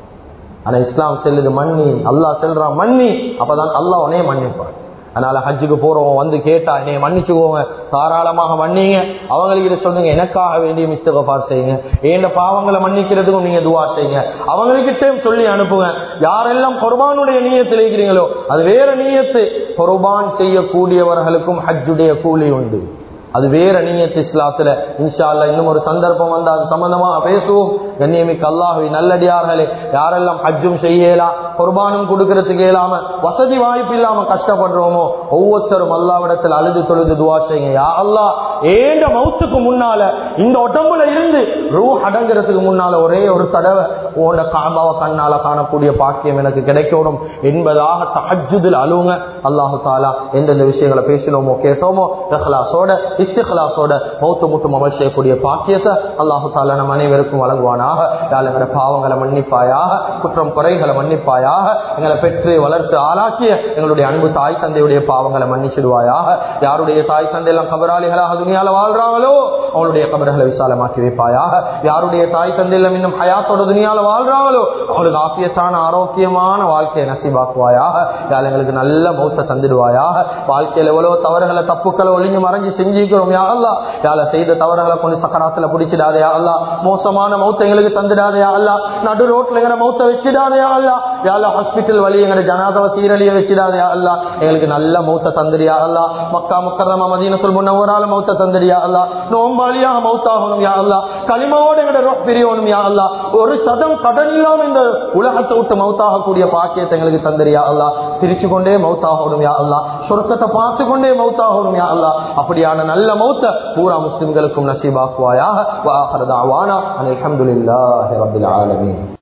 ஆனா இஸ்லாம் செல்லுது மன்னி அல்லாஹ் செல்றான் மன்னி அப்பதான் அல்லாஹ் உனைய மன்னிப்பான் அதனால ஹஜ்ஜுக்கு போறவங்க வந்து கேட்டா என்னைய மன்னிச்சுக்கோங்க தாராளமாக மன்னிங்க அவங்களுக்கு இதை சொல்லுங்க எனக்காக வேண்டிய மிஸ்டகபார் செய்யுங்க ஏண்ட பாவங்களை மன்னிக்கிறதுக்கும் நீங்க துவா செய்யுங்க அவங்ககிட்டயும் சொல்லி அனுப்புங்க யாரெல்லாம் குர்பானுடைய நீயத்தில் இருக்கிறீங்களோ அது வேற நீயத்து குர்பான் செய்யக்கூடியவர்களுக்கும் ஹஜ்ஜுடைய கூலி உண்டு அது வேற நீயத்து இஸ்லாத்துல இன்ஷா அல்லாஹ் இன்னும் ஒரு சந்தர்ப்பம் வந்து அது சம்பந்தமா பேசுவோம் கண்ணியமிக்க அல்லாஹுவை நல்லடியார்களே யாரெல்லாம் ஹஜ்ஜும் செய்யலாம் குர்பானும் கொடுக்கறதுக்கு இயலாம வசதி வாய்ப்பு இல்லாம கஷ்டப்படுறோமோ ஒவ்வொருத்தரும் அல்லாவிடத்தில் அழுது தொழுது துவா செய்யுங்க யா அல்லாஹ் ஏண்ட மௌத்துக்கு முன்னால இந்த உடம்புல இருந்து ரூ அடங்குறதுக்கு முன்னால ஒரே ஒரு தடவை உன்னோட காபாவை கண்ணால காணக்கூடிய பாக்கியம் எனக்கு கிடைக்கணும் என்பதாக தஹஜுதில் அழுவுங்க அல்லாஹு தாலா எந்தெந்த விஷயங்களை பேசினோமோ கேட்டோமோ இஹ்லாஸோட இஸ்திஹ்லாஸோட மௌத்து முட்டும் அமல் செய்யக்கூடிய பாக்கியத்தை அல்லாஹு தாலா நம் அனைவருக்கும் வழங்குவானாக யாழ் எங்களோட பாவங்களை மன்னிப்பாயாக குற்றம் குறைகளை மன்னிப்பாயாக எங்களை பெற்று வளர்த்து ஆளாக்கிய எங்களுடைய அன்பு தாய் தந்தையுடைய பாவங்களை மன்னிச்சிடுவாயாக யாருடைய தாய் தந்தை எல்லாம் கபராளிகளாக துணியால வாழ்றாங்களோ அவங்களுடைய கபர்களை விசாலமாக்கி வைப்பாயாக யாருடைய தாய் தந்தை எல்லாம் இன்னும் ஹயாத்தோட துணியால வாழ்றாங்களோ அவங்களுக்கு ஆசியத்தான ஆரோக்கியமான வாழ்க்கையை நசிபாக்குவாயாக யாழ் எங்களுக்கு நல்ல மௌத்த தந்துடுவாயாக வாழ்க்கையில் எவ்வளவு தவறுகளை தப்புக்களை ஒளிஞ்சு மறைஞ்சு செஞ்சுக்கிறோம் யா அல்லா யாழ செய்த தவறுகளை கொஞ்சம் சக்கராத்துல பிடிச்சிடாதே யா அல்லா மோசமான மௌத்த எங்களுக்கு தந்துடாதே யா அல்லா நடு ரோட்ல எங்களை மௌத்த வச்சிடாதே யா அல்லா யாழ ஹாஸ்பிட்டல் வழி எங்களை ஜனாதவ சீரழிய வச்சிடாதே யா அல்லா எங்களுக்கு நல்ல மௌத்த தந்துடியா அல்லா மக்கா முக்கரமா மதீனத்துல் முன்னவரால மௌத்த தந்துடியா அல்லா நோம்பாளியாக மௌத்தாகணும் யா அல்லா களிமாவோட எங்களோட ரோட் பிரியணும் யா அல்லா ஒரு சதம் கடன் இல்லாம இந்த உலகத்தை விட்டு மௌத்தாகக்கூடிய பாக்கியத்தை எங்களுக்கு தந்துடியா அல்லா சிரிச்சு கொண்டே மௌத்தாகணும் யா அல்லா சொர்க்கத்தை பார்த்து கொண்டே மௌத்தாகணும் யா அல்லா அப்படியான நல்ல மௌத்த பூரா முஸ்லிம்களுக்கும் நசீபாக்குவாயாக வாஹரதாவானா அல்ஹம்துலில்லாஹி ரப்பில் ஆலமீன்